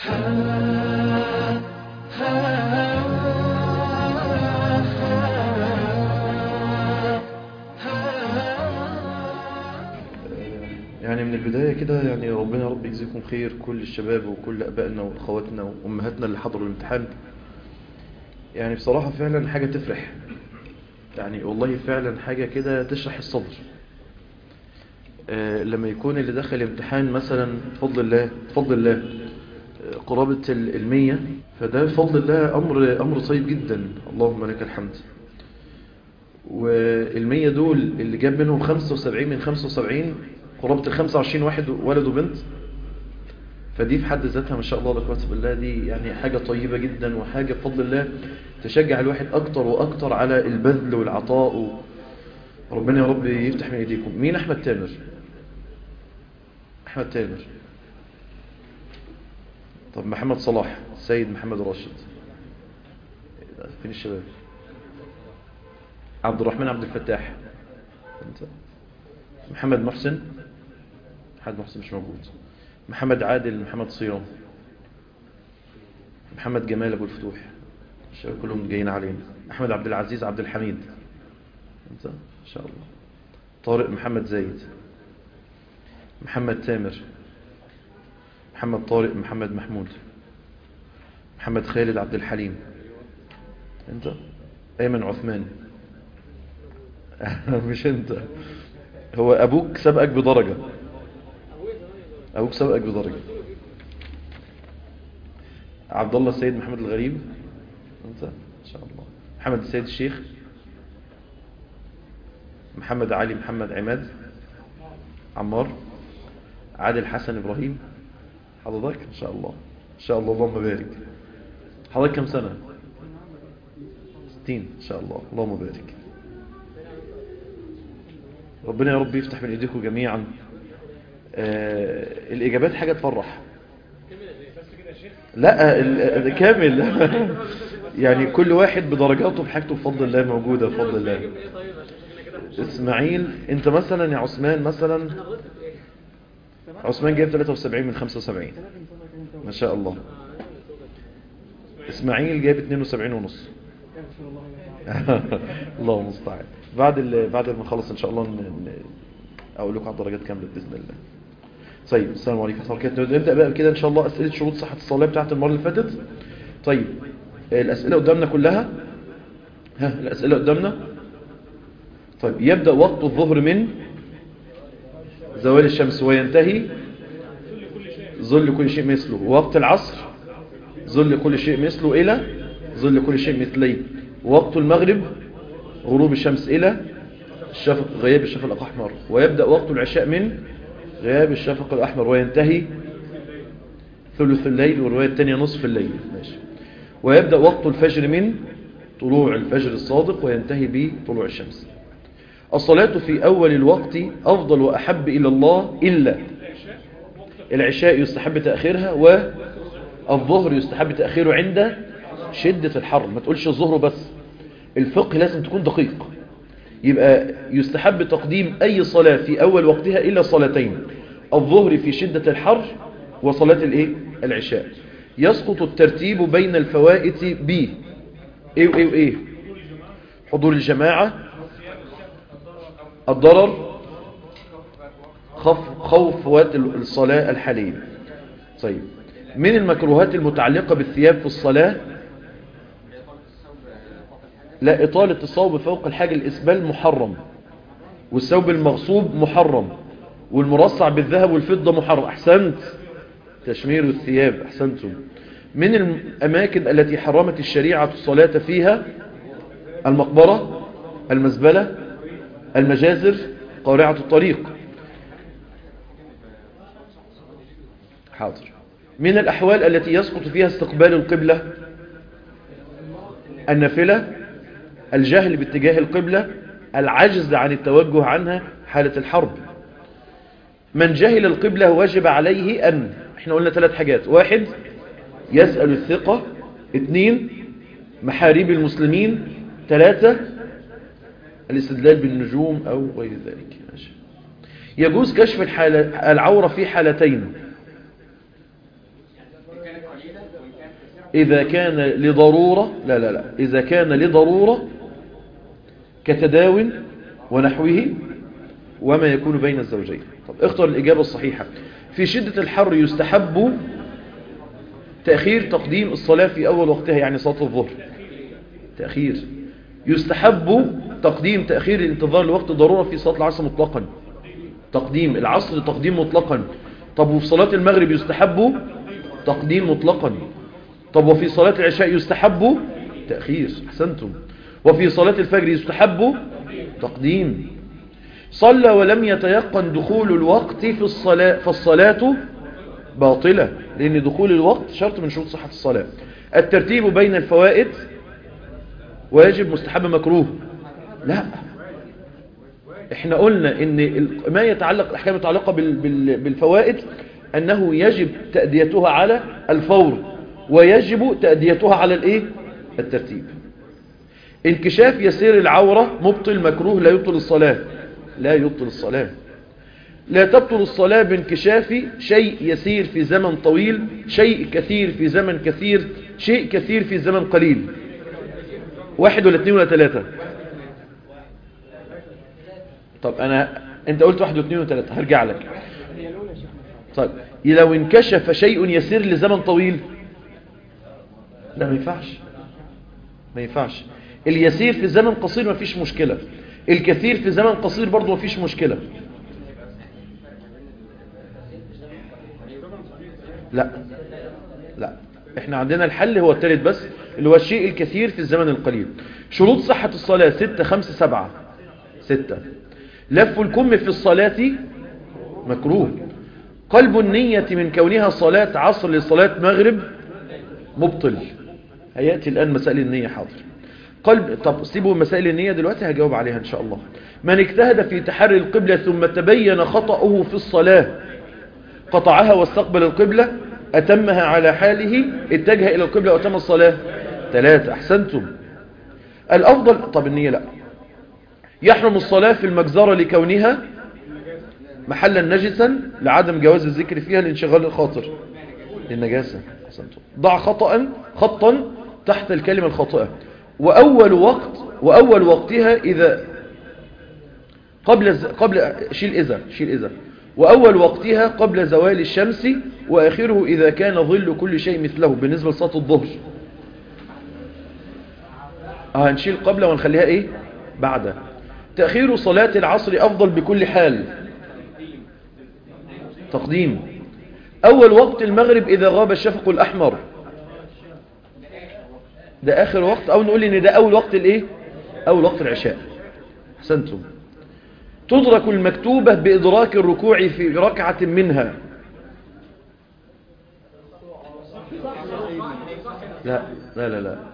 يعني من البداية كده يعني ربنا يا رب يجزيكم خير كل الشباب وكل أبائنا وأخواتنا وأمهاتنا اللي حضروا الامتحان يعني بصراحة فعلا حاجة تفرح يعني والله فعلا حاجة كده تشرح الصدر آه لما يكون اللي دخل امتحان مثلا بفضل الله بفضل الله آه قرابة المية فده بفضل الله أمر, أمر طيب جدا اللهم لك الحمد والمية دول اللي جاب منهم 75 من 75 قرابة ال 25 واحد ولد وبنت فدي في حد ذاتها ما شاء الله لا قوه بالله دي يعني حاجة طيبة جدا وحاجة بفضل الله تشجع الواحد أكتر وأكتر على البذل والعطاء و... ربنا يا رب يفتح من ايديكم مين أحمد تامر أحمد تامر طب محمد صلاح السيد محمد راشد فين الشباب عبد الرحمن عبد الفتاح انت محمد محسن محمد محسن مش موجود محمد عادل محمد صيام محمد جمال ابو الفتوح الشباب كلهم جايين علينا احمد عبد العزيز عبد الحميد انت ان شاء الله طارق محمد زايد محمد تامر محمد طارق محمد محمود محمد خالد عبد الحليم انت ايمن عثمان مش انت هو ابوك سبقك بدرجة ابوك سبقك بدرجة عبد الله السيد محمد الغريب انت ان شاء الله محمد السيد الشيخ محمد علي محمد عماد عمار عادل حسن ابراهيم حضرتك ان شاء الله ان شاء الله اللهم بارك حضرتك كم سنة 60 ان شاء الله اللهم بارك ربنا يا رب يفتح من ايديكم جميعا آه الاجابات حاجة تفرح لا ال- كامل يعني كل واحد بدرجاته بحاجته بفضل الله موجودة بفضل الله اسماعيل انت مثلا يا عثمان مثلا عثمان جايب 73 من 75 ما شاء الله اسماعيل جايب 72 ونص الله المستعان بعد ال... بعد ما نخلص ان شاء الله ن... ن... اقول لكم على الدرجات كامله باذن الله طيب السلام عليكم ورحمه الله وبركاته نبدا بقى كده ان شاء الله اسئله شروط صحه الصلاه بتاعه المره اللي فاتت طيب الاسئله قدامنا كلها ها الاسئله قدامنا طيب يبدا وقت الظهر من زوال الشمس وينتهي ظل كل شيء مثله وقت العصر ظل كل شيء مثله الى ظل كل شيء مثليه وقت المغرب غروب الشمس إلى الشفق غياب الشفق الأحمر ويبدأ وقت العشاء من غياب الشفق الأحمر وينتهي ثلث الليل والرواية الثانية نصف الليل ماشي ويبدأ وقت الفجر من طلوع الفجر الصادق وينتهي بطلوع الشمس الصلاة في أول الوقت أفضل وأحب إلى الله إلا العشاء يستحب تأخيرها والظهر يستحب تأخيره عند شدة الحر ما تقولش الظهر بس الفقه لازم تكون دقيق يبقى يستحب تقديم أي صلاة في أول وقتها إلا صلاتين الظهر في شدة الحر وصلاة الإيه؟ العشاء يسقط الترتيب بين الفوائت ب إيه وإيه وإيه حضور الجماعة الضرر خوف خوف فوات الصلاة الحالية طيب من المكروهات المتعلقة بالثياب في الصلاة لا إطالة الصوب فوق الحاجة الإسبال محرم والثوب المغصوب محرم والمرصع بالذهب والفضة محرم أحسنت تشمير الثياب أحسنتم من الأماكن التي حرمت الشريعة الصلاة فيها المقبرة المزبلة المجازر قارعة الطريق حاضر من الأحوال التي يسقط فيها استقبال القبلة النافلة الجهل باتجاه القبلة العجز عن التوجه عنها حالة الحرب من جهل القبلة واجب عليه أن احنا قلنا ثلاث حاجات واحد يسأل الثقة اثنين محاريب المسلمين ثلاثة الاستدلال بالنجوم أو غير ذلك ماشي. يجوز كشف الحالة العورة في حالتين إذا كان لضرورة لا لا لا إذا كان لضرورة كتداو ونحوه وما يكون بين الزوجين طب اختر الإجابة الصحيحة في شدة الحر يستحب تأخير تقديم الصلاة في أول وقتها يعني صلاة الظهر تأخير يستحب تقديم تأخير الانتظار لوقت الضرورة في صلاة العصر مطلقا تقديم العصر تقديم مطلقا طب وفي صلاة المغرب يستحب تقديم مطلقا طب وفي صلاة العشاء يستحب تأخير أحسنتم وفي صلاة الفجر يستحب تقديم صلى ولم يتيقن دخول الوقت في الصلاة فالصلاة باطلة لأن دخول الوقت شرط من شروط صحة الصلاة الترتيب بين الفوائد واجب مستحب مكروه لا احنا قلنا ان ما يتعلق الاحكام المتعلقه بالفوائد انه يجب تأديتها على الفور ويجب تأديتها على الايه الترتيب انكشاف يسير العورة مبطل مكروه لا يبطل الصلاة لا يبطل الصلاة لا تبطل الصلاة بانكشاف شيء يسير في زمن طويل شيء كثير في زمن كثير شيء كثير في زمن قليل واحد ولا اثنين ولا ثلاثة طب انا انت قلت واحد واثنين وثلاثة هرجع لك طيب لو انكشف شيء يسير لزمن طويل لا ما ينفعش ما ينفعش اليسير في زمن قصير ما فيش مشكلة الكثير في زمن قصير برضو ما فيش مشكلة لا لا احنا عندنا الحل هو الثالث بس اللي هو الشيء الكثير في الزمن القليل شروط صحة الصلاة ستة خمسة سبعة ستة لف الكم في الصلاة مكروه قلب النية من كونها صلاة عصر لصلاة مغرب مبطل هيأتي الآن مسائل النية حاضر قلب طب سيبوا مسائل النية دلوقتي هجاوب عليها إن شاء الله من اجتهد في تحري القبلة ثم تبين خطأه في الصلاة قطعها واستقبل القبلة أتمها على حاله اتجه إلى القبلة وأتم الصلاة ثلاثة أحسنتم الأفضل طب النية لا يحرم الصلاة في المجزرة لكونها محلا نجسا لعدم جواز الذكر فيها لانشغال الخاطر للنجاسة أحسنتم ضع خطأ خطا تحت الكلمة الخاطئة وأول وقت وأول وقتها إذا قبل ز... قبل شيل إذا شيل إذا وأول وقتها قبل زوال الشمس وآخره إذا كان ظل كل شيء مثله بالنسبة لصلاة الظهر آه هنشيل قبل ونخليها إيه بعد تأخير صلاة العصر أفضل بكل حال تقديم أول وقت المغرب إذا غاب الشفق الأحمر ده آخر وقت أو نقول إن ده أول وقت الإيه أول وقت العشاء حسنتم تدرك المكتوبة بإدراك الركوع في ركعة منها لا لا لا لا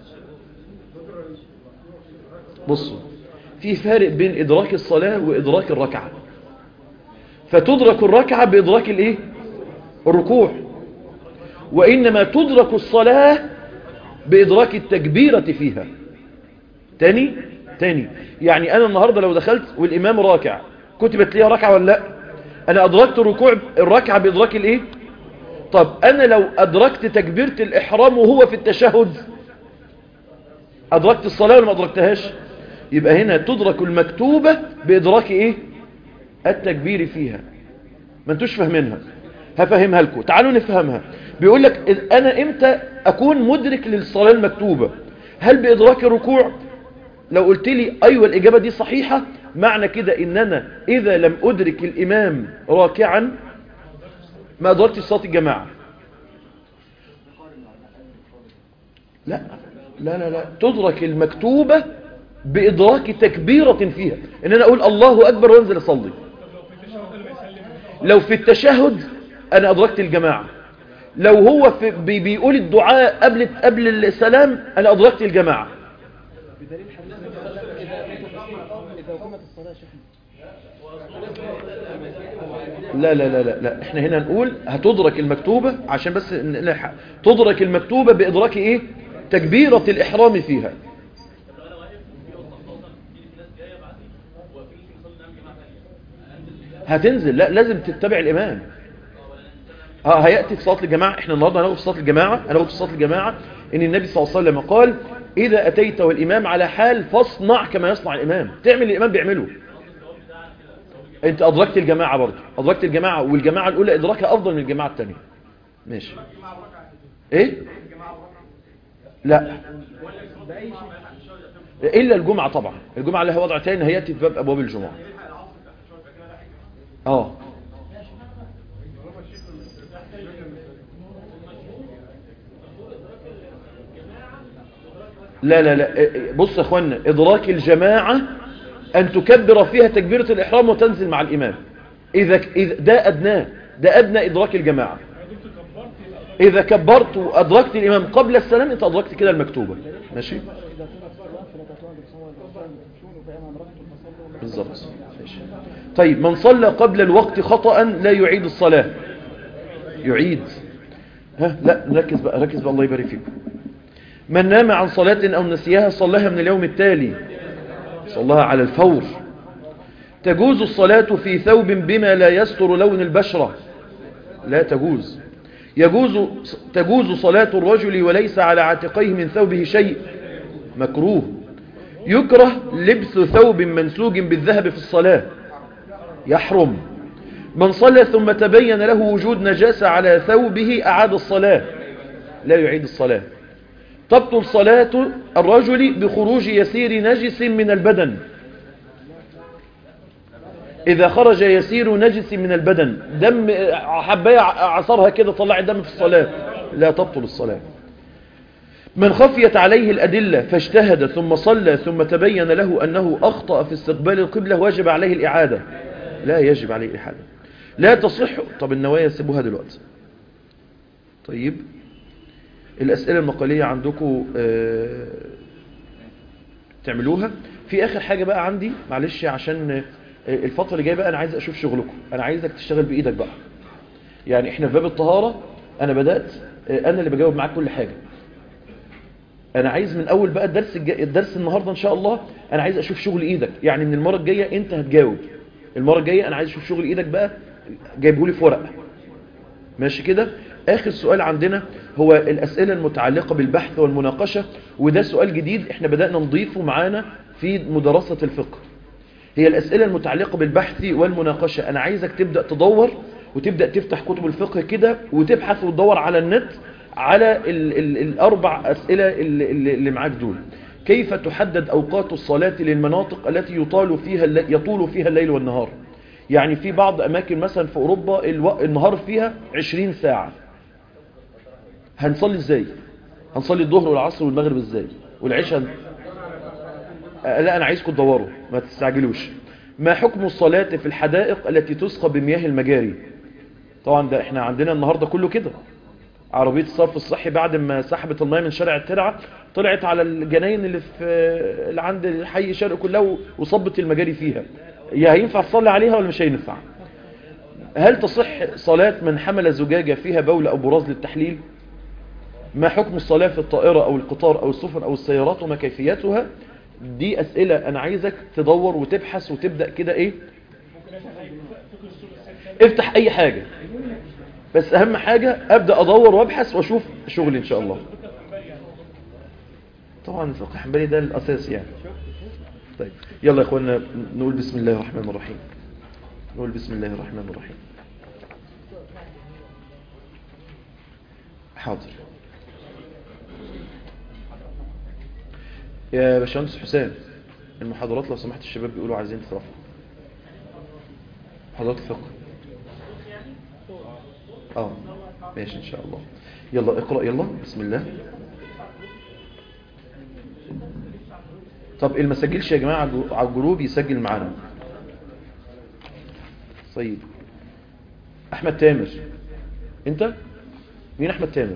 بصوا في فارق بين إدراك الصلاة وإدراك الركعة فتدرك الركعة بإدراك الإيه الركوع وإنما تدرك الصلاة بإدراك التكبيرة فيها تاني تاني يعني أنا النهاردة لو دخلت والإمام راكع كتبت ليها ركعة ولا لا أنا أدركت ركوع الركعة بإدراك الإيه طب أنا لو أدركت تكبيرة الإحرام وهو في التشهد أدركت الصلاة ولا ما أدركتهاش يبقى هنا تدرك المكتوبة بإدراك إيه التكبير فيها ما انتوش فاهمينها هفهمها لكم تعالوا نفهمها بيقول لك أنا إمتى أكون مدرك للصلاة المكتوبة هل بإدراك الركوع لو قلت لي أيوة الإجابة دي صحيحة معنى كده إن أنا إذا لم أدرك الإمام راكعا ما أدركت صلاة الجماعة لا لا لا لا تدرك المكتوبة بإدراك تكبيرة فيها إن أنا أقول الله أكبر وانزل أصلي لو في التشهد أنا أدركت الجماعة لو هو في بي بيقول الدعاء قبل قبل السلام أنا أدركت الجماعة بدليل حديث إذا قامت الصلاة شيخنا لا لا لا لا, لا. احنا هنا نقول هتدرك المكتوبة عشان بس نلحق تدرك المكتوبة بإدراك ايه تكبيرة الإحرام فيها هتنزل لا لازم تتبع الإمام اه هياتي في صلاه الجماعه احنا النهارده هناخد في صلاه الجماعه هناخد في صلاه الجماعه ان النبي صلى الله عليه وسلم قال اذا اتيت والامام على حال فاصنع كما يصنع الامام تعمل اللي الامام بيعمله انت ادركت الجماعه برضه ادركت الجماعه والجماعه الاولى ادراكها افضل من الجماعه الثانيه ماشي ايه لا الا الجمعه طبعا الجمعه لها وضع تاني هياتي في باب ابواب الجمعه اه لا لا لا بص يا اخوانا ادراك الجماعة ان تكبر فيها تكبيرة الاحرام وتنزل مع الامام اذا اذا ده ادناه ده ادنى ادراك الجماعة اذا كبرت وادركت الامام قبل السلام انت ادركت كده المكتوبة ماشي إذا كنت الصلاة فلا تتوان بصلاة الإنسان شون فإن أدركتم فصلوا بالظبط ماشي طيب من صلى قبل الوقت خطأ لا يعيد الصلاة يعيد ها لا ركز بقى ركز بقى الله يبارك فيكم من نام عن صلاة أو نسيها صلاها من اليوم التالي صلاها على الفور تجوز الصلاة في ثوب بما لا يستر لون البشرة لا تجوز يجوز تجوز صلاة الرجل وليس على عاتقيه من ثوبه شيء مكروه يكره لبس ثوب منسوج بالذهب في الصلاة يحرم من صلى ثم تبين له وجود نجاسة على ثوبه أعاد الصلاة لا يعيد الصلاة تبطل صلاة الرجل بخروج يسير نجس من البدن إذا خرج يسير نجس من البدن دم حباية عصرها كده طلع الدم في الصلاة لا تبطل الصلاة من خفيت عليه الأدلة فاجتهد ثم صلى ثم تبين له أنه أخطأ في استقبال القبلة واجب عليه الإعادة لا يجب عليه الإعادة لا تصح طب النوايا سيبوها دلوقتي طيب الأسئلة المقالية عندكم آه تعملوها في آخر حاجة بقى عندي معلش عشان آه الفترة اللي جاية بقى أنا عايز أشوف شغلكم أنا عايزك تشتغل بإيدك بقى يعني إحنا في باب الطهارة أنا بدأت آه أنا اللي بجاوب معاك كل حاجة أنا عايز من أول بقى الدرس الجا... الدرس النهاردة إن شاء الله أنا عايز أشوف شغل إيدك يعني من المرة الجاية أنت هتجاوب المرة الجاية أنا عايز أشوف شغل إيدك بقى جايبهولي في ورقة ماشي كده آخر سؤال عندنا هو الأسئلة المتعلقة بالبحث والمناقشة وده سؤال جديد احنا بدأنا نضيفه معانا في مدرسة الفقه هي الأسئلة المتعلقة بالبحث والمناقشة أنا عايزك تبدأ تدور وتبدأ تفتح كتب الفقه كده وتبحث وتدور على النت على ال ال الأربع أسئلة اللي, اللي معاك دول كيف تحدد أوقات الصلاة للمناطق التي يطال فيها يطول فيها الليل والنهار يعني في بعض أماكن مثلا في أوروبا الو... النهار فيها 20 ساعة هنصلي ازاي هنصلي الظهر والعصر والمغرب ازاي والعشاء لا انا عايزكم تدوروا ما تستعجلوش ما حكم الصلاة في الحدائق التي تسقى بمياه المجاري طبعا ده احنا عندنا النهاردة كله كده عربية الصرف الصحي بعد ما سحبت المياه من شارع الترعة طلعت على الجناين اللي في اللي عند الحي شرق كلها وصبت المجاري فيها يا هينفع تصلي عليها ولا مش هينفع هل تصح صلاة من حمل زجاجة فيها بول أو براز للتحليل ما حكم الصلاة في الطائرة أو القطار أو السفن أو السيارات وما كيفيتها دي أسئلة أنا عايزك تدور وتبحث وتبدأ كده إيه افتح أي حاجة بس أهم حاجة أبدأ أدور وأبحث وأشوف شغلي إن شاء الله طبعا الفقه الحنبلي ده الأساس يعني طيب يلا يا إخوانا نقول بسم الله الرحمن الرحيم نقول بسم الله الرحمن الرحيم حاضر يا باشمهندس حسام المحاضرات لو سمحت الشباب بيقولوا عايزين ترفع محاضرات الفقه اه ماشي ان شاء الله يلا اقرأ يلا بسم الله طب اللي ما سجلش يا جماعة على الجروب يسجل معانا طيب احمد تامر انت مين احمد تامر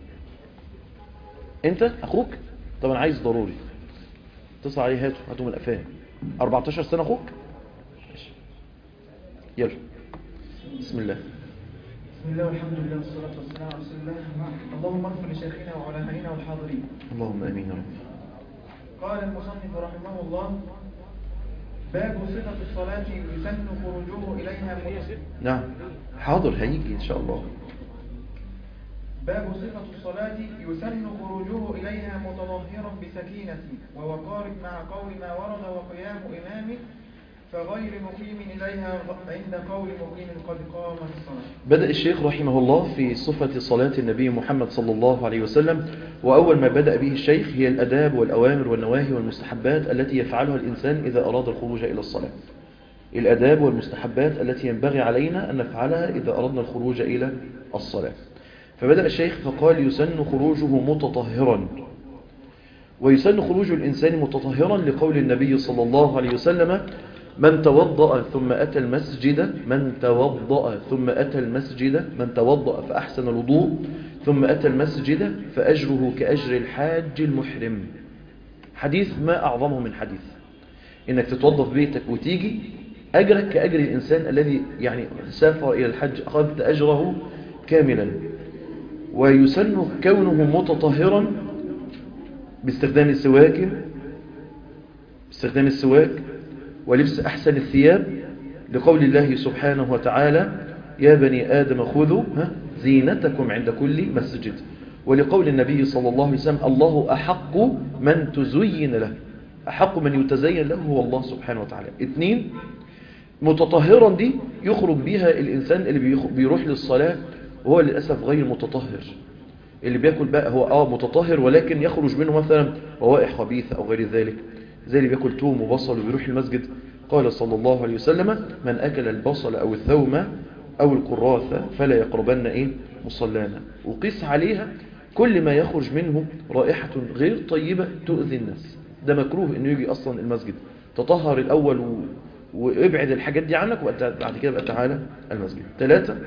انت اخوك طب انا عايز ضروري اتصل عليه هاته هاته من الافهام 14 سنة اخوك ماشي. يلا بسم الله بسم الله والحمد لله والصلاة والسلام على رسول الله اللهم اغفر لشيخنا وعلمائنا والحاضرين اللهم امين يا رب قال المصنف رحمه الله باب صفة الصلاة يسن خروجه إليها متسم نعم حاضر هيجي ان شاء الله باب صفة الصلاة يسن خروجه إليها متظاهرا بسكينة ووقار مع قول ما ورد وقيام إمام فغير مقيم إليها عند قول مقيم قد قامت الصلاة بدأ الشيخ رحمه الله في صفة صلاة النبي محمد صلى الله عليه وسلم وأول ما بدأ به الشيخ هي الأداب والأوامر والنواهي والمستحبات التي يفعلها الإنسان إذا أراد الخروج إلى الصلاة الأداب والمستحبات التي ينبغي علينا أن نفعلها إذا أردنا الخروج إلى الصلاة فبدأ الشيخ فقال يسن خروجه متطهرا ويسن خروج الإنسان متطهرا لقول النبي صلى الله عليه وسلم من توضأ ثم أتى المسجد من توضأ ثم أتى المسجد من توضأ فأحسن الوضوء ثم أتى المسجد فأجره كأجر الحاج المحرم حديث ما أعظمه من حديث إنك تتوضأ في بيتك وتيجي أجرك كأجر الإنسان الذي يعني سافر إلى الحج أخذت أجره كاملا ويسن كونه متطهرا باستخدام السواك باستخدام السواك ولبس أحسن الثياب لقول الله سبحانه وتعالى يا بني آدم خذوا ها زينتكم عند كل مسجد ولقول النبي صلى الله عليه وسلم الله أحق من تزين له أحق من يتزين له هو الله سبحانه وتعالى اثنين متطهرا دي يخرج بها الإنسان اللي بيروح للصلاة وهو للأسف غير متطهر اللي بياكل بقى هو آه متطهر ولكن يخرج منه مثلا روائح خبيثة أو غير ذلك زي اللي بياكل توم وبصل وبيروح المسجد قال صلى الله عليه وسلم من أكل البصل أو الثوم أو القراثة فلا يقربن إيه مصلانا وقيس عليها كل ما يخرج منه رائحة غير طيبة تؤذي الناس ده مكروه انه يجي اصلا المسجد تطهر الاول و... وابعد الحاجات دي عنك وبعد كده بقى تعالى المسجد ثلاثة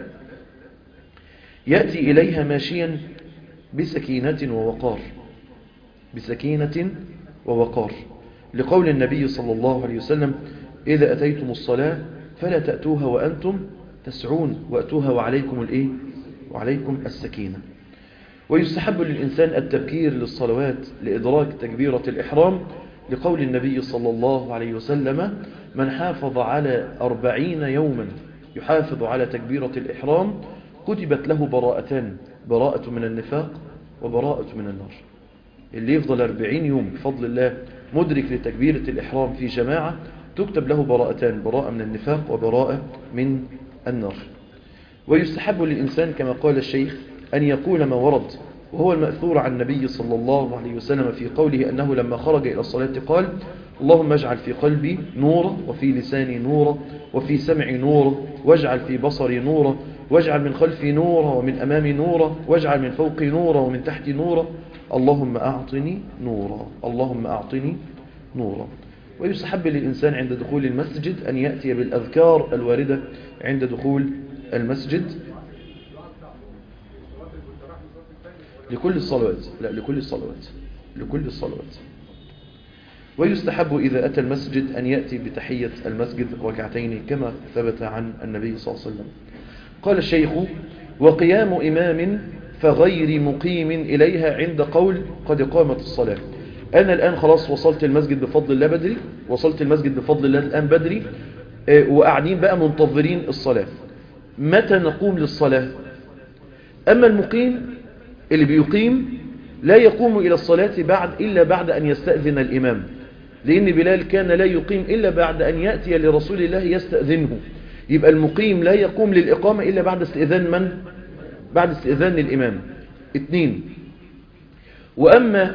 يأتي إليها ماشيا بسكينة ووقار بسكينة ووقار لقول النبي صلى الله عليه وسلم إذا أتيتم الصلاة فلا تأتوها وأنتم تسعون وأتوها وعليكم الإيه وعليكم السكينة ويستحب للإنسان التبكير للصلوات لإدراك تكبيرة الإحرام لقول النبي صلى الله عليه وسلم من حافظ على أربعين يوما يحافظ على تكبيرة الإحرام كتبت له براءتان براءة من النفاق وبراءة من النار اللي يفضل أربعين يوم بفضل الله مدرك لتكبيرة الإحرام في جماعة تكتب له براءتان براءة من النفاق وبراءة من النار ويستحب للإنسان كما قال الشيخ أن يقول ما ورد وهو المأثور عن النبي صلى الله عليه وسلم في قوله أنه لما خرج إلى الصلاة قال اللهم اجعل في قلبي نورا وفي لساني نورا وفي سمعي نورا واجعل في بصري نورا واجعل من خلفي نورا ومن أمامي نورا واجعل من فوقي نورا ومن تحتي نورا اللهم أعطني نورا اللهم أعطني نورا ويستحب للإنسان عند دخول المسجد أن يأتي بالأذكار الواردة عند دخول المسجد لكل الصلوات لا لكل الصلوات لكل الصلوات ويستحب إذا أتى المسجد أن يأتي بتحية المسجد ركعتين كما ثبت عن النبي صلى الله عليه وسلم قال الشيخ وقيام إمام فغير مقيم إليها عند قول قد قامت الصلاة أنا الآن خلاص وصلت المسجد بفضل الله بدري وصلت المسجد بفضل الله الآن بدري وقاعدين بقى منتظرين الصلاة متى نقوم للصلاة أما المقيم اللي بيقيم لا يقوم إلى الصلاة بعد إلا بعد أن يستأذن الإمام لأن بلال كان لا يقيم إلا بعد أن يأتي لرسول الله يستأذنه يبقى المقيم لا يقوم للإقامة إلا بعد استئذان من؟ بعد استئذان الإمام اثنين وأما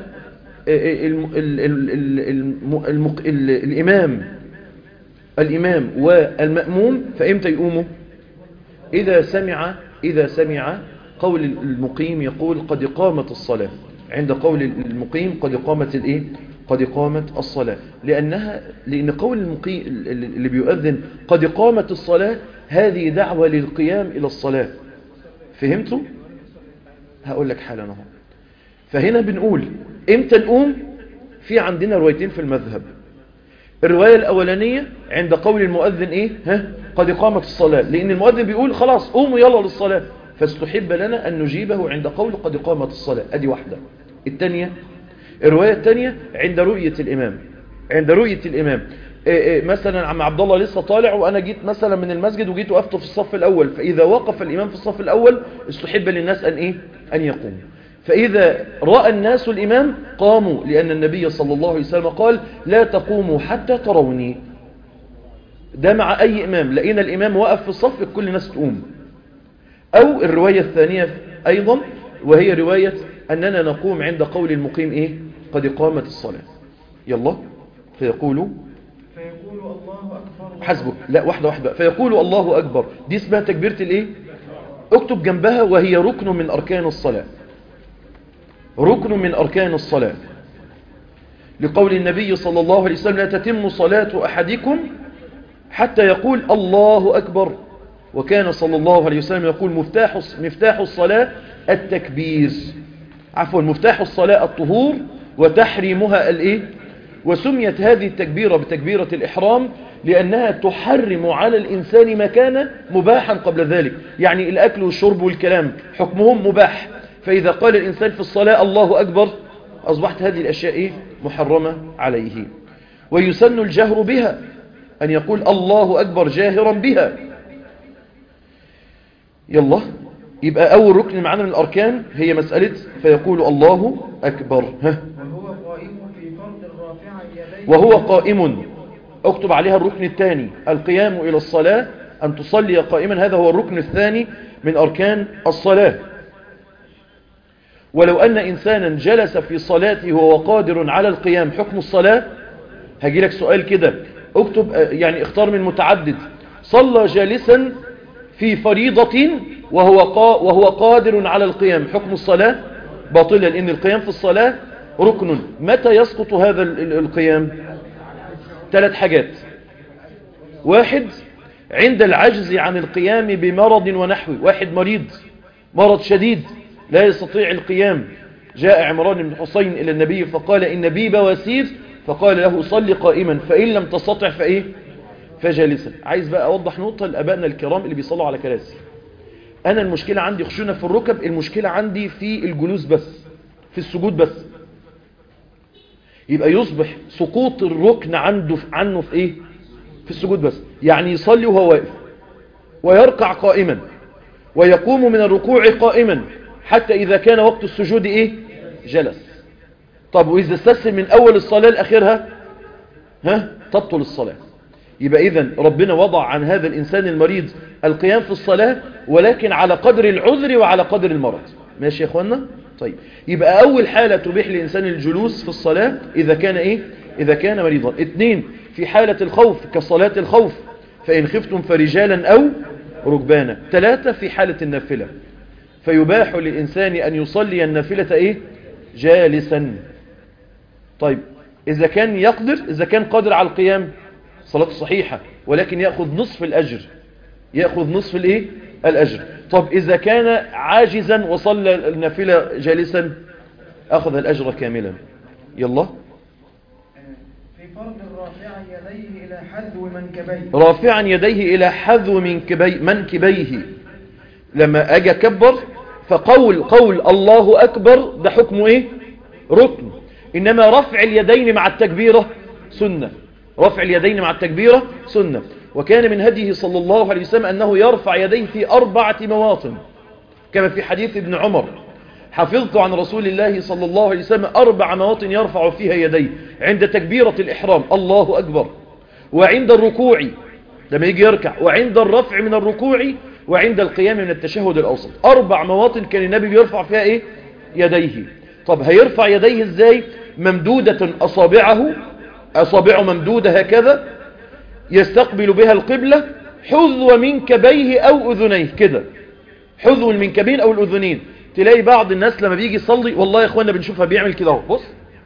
الإمام الإمام والمأموم فإمتى يقوموا إذا سمع إذا سمع قول المقيم يقول قد قامت الصلاة عند قول المقيم قد قامت الايه قد قامت الصلاة لأنها لأن قول المقيم اللي بيؤذن قد قامت الصلاة هذه دعوة للقيام إلى الصلاة فهمتوا هقول لك حالا اهو فهنا بنقول امتى نقوم في عندنا روايتين في المذهب الرواية الأولانية عند قول المؤذن ايه ها قد قامت الصلاة لأن المؤذن بيقول خلاص قوموا يلا للصلاة فاستحب لنا أن نجيبه عند قول قد قامت الصلاة أدي واحدة الثانية الرواية الثانية عند رؤية الإمام عند رؤية الإمام إيه إيه مثلا عم عبد الله لسه طالع وأنا جيت مثلا من المسجد وجيت وقفت في الصف الأول فإذا وقف الإمام في الصف الأول استحب للناس أن إيه أن يقوموا فإذا رأى الناس الإمام قاموا لأن النبي صلى الله عليه وسلم قال لا تقوموا حتى تروني ده مع أي إمام لقينا الإمام وقف في الصف كل الناس تقوم أو الرواية الثانية أيضا وهي رواية أننا نقوم عند قول المقيم إيه قد قامت الصلاة يلا فيقول فيقول الله أكبر حسبك لا واحدة واحدة فيقول الله أكبر دي اسمها تكبيرة الإيه اكتب جنبها وهي ركن من أركان الصلاة ركن من أركان الصلاة لقول النبي صلى الله عليه وسلم لا تتم صلاة أحدكم حتى يقول الله أكبر وكان صلى الله عليه وسلم يقول مفتاح مفتاح الصلاة التكبير عفوا مفتاح الصلاة الطهور وتحريمها الايه وسميت هذه التكبيرة بتكبيرة الإحرام لأنها تحرم على الإنسان ما كان مباحا قبل ذلك يعني الأكل والشرب والكلام حكمهم مباح فإذا قال الإنسان في الصلاة الله أكبر أصبحت هذه الأشياء إيه؟ محرمة عليه ويسن الجهر بها أن يقول الله أكبر جاهرا بها يلا يبقى أول ركن معنا من الأركان هي مسألة فيقول الله أكبر ها وهو قائم في فرض الرافع يديه وهو قائم اكتب عليها الركن الثاني القيام إلى الصلاة أن تصلي قائما هذا هو الركن الثاني من أركان الصلاة ولو أن إنسانا جلس في صلاته وهو قادر على القيام حكم الصلاة هجي لك سؤال كده اكتب آه، يعني اختار من متعدد صلى جالسا في فريضة وهو, قا وهو قادر على القيام حكم الصلاة باطلا لأن القيام في الصلاة ركن متى يسقط هذا ال- ال- القيام ثلاث حاجات واحد عند العجز عن القيام بمرض ونحوه واحد مريض مرض شديد لا يستطيع القيام جاء عمران بن حسين إلى النبي فقال إن بي بواسير فقال له صل قائما فإن لم تستطع فإيه فجالسا عايز بقى أوضح نقطة لأبائنا الكرام اللي بيصلوا على كراسي أنا المشكلة عندي خشونة في الركب المشكلة عندي في الجلوس بس في السجود بس يبقى يصبح سقوط الركن عنده عنه في ايه في السجود بس يعني يصلي وهو واقف ويركع قائما ويقوم من الركوع قائما حتى إذا كان وقت السجود إيه جلس طب وإذا استسلم من أول الصلاة لآخرها ها تبطل الصلاة يبقى إذن ربنا وضع عن هذا الإنسان المريض القيام في الصلاة ولكن على قدر العذر وعلى قدر المرض ماشي يا أخوانا طيب يبقى أول حالة تبيح لإنسان الجلوس في الصلاة إذا كان إيه إذا كان مريضا اثنين في حالة الخوف كصلاة الخوف فإن خفتم فرجالا أو ركبانا ثلاثة في حالة النافلة فيباح للإنسان أن يصلي النافلة إيه جالسا طيب إذا كان يقدر إذا كان قادر على القيام صلاة صحيحة ولكن يأخذ نصف الأجر يأخذ نصف الإيه الأجر طب إذا كان عاجزا وصلى النافلة جالسا أخذ الأجر كاملا يلا في فرض الرافع يديه إلى حذو منكبيه رافعا يديه إلى حذو منكبي منكبيه لما أجي أكبر فقول قول الله أكبر ده حكمه إيه ركن إنما رفع اليدين مع التكبيرة سنة رفع اليدين مع التكبيرة سنة وكان من هديه صلى الله عليه وسلم أنه يرفع يديه في أربعة مواطن كما في حديث ابن عمر حفظت عن رسول الله صلى الله عليه وسلم أربع مواطن يرفع فيها يديه عند تكبيرة الإحرام الله أكبر وعند الركوع لما يجي يركع وعند الرفع من الركوع وعند القيام من التشهد الأوسط أربع مواطن كان النبي بيرفع فيها إيه؟ يديه طب هيرفع يديه إزاي ممدودة أصابعه أصابعه ممدودة هكذا يستقبل بها القبلة حذو منكبيه أو أذنيه كده حذو المنكبين أو الأذنين تلاقي بعض الناس لما بيجي يصلي والله يا اخوانا بنشوفها بيعمل كده اهو بص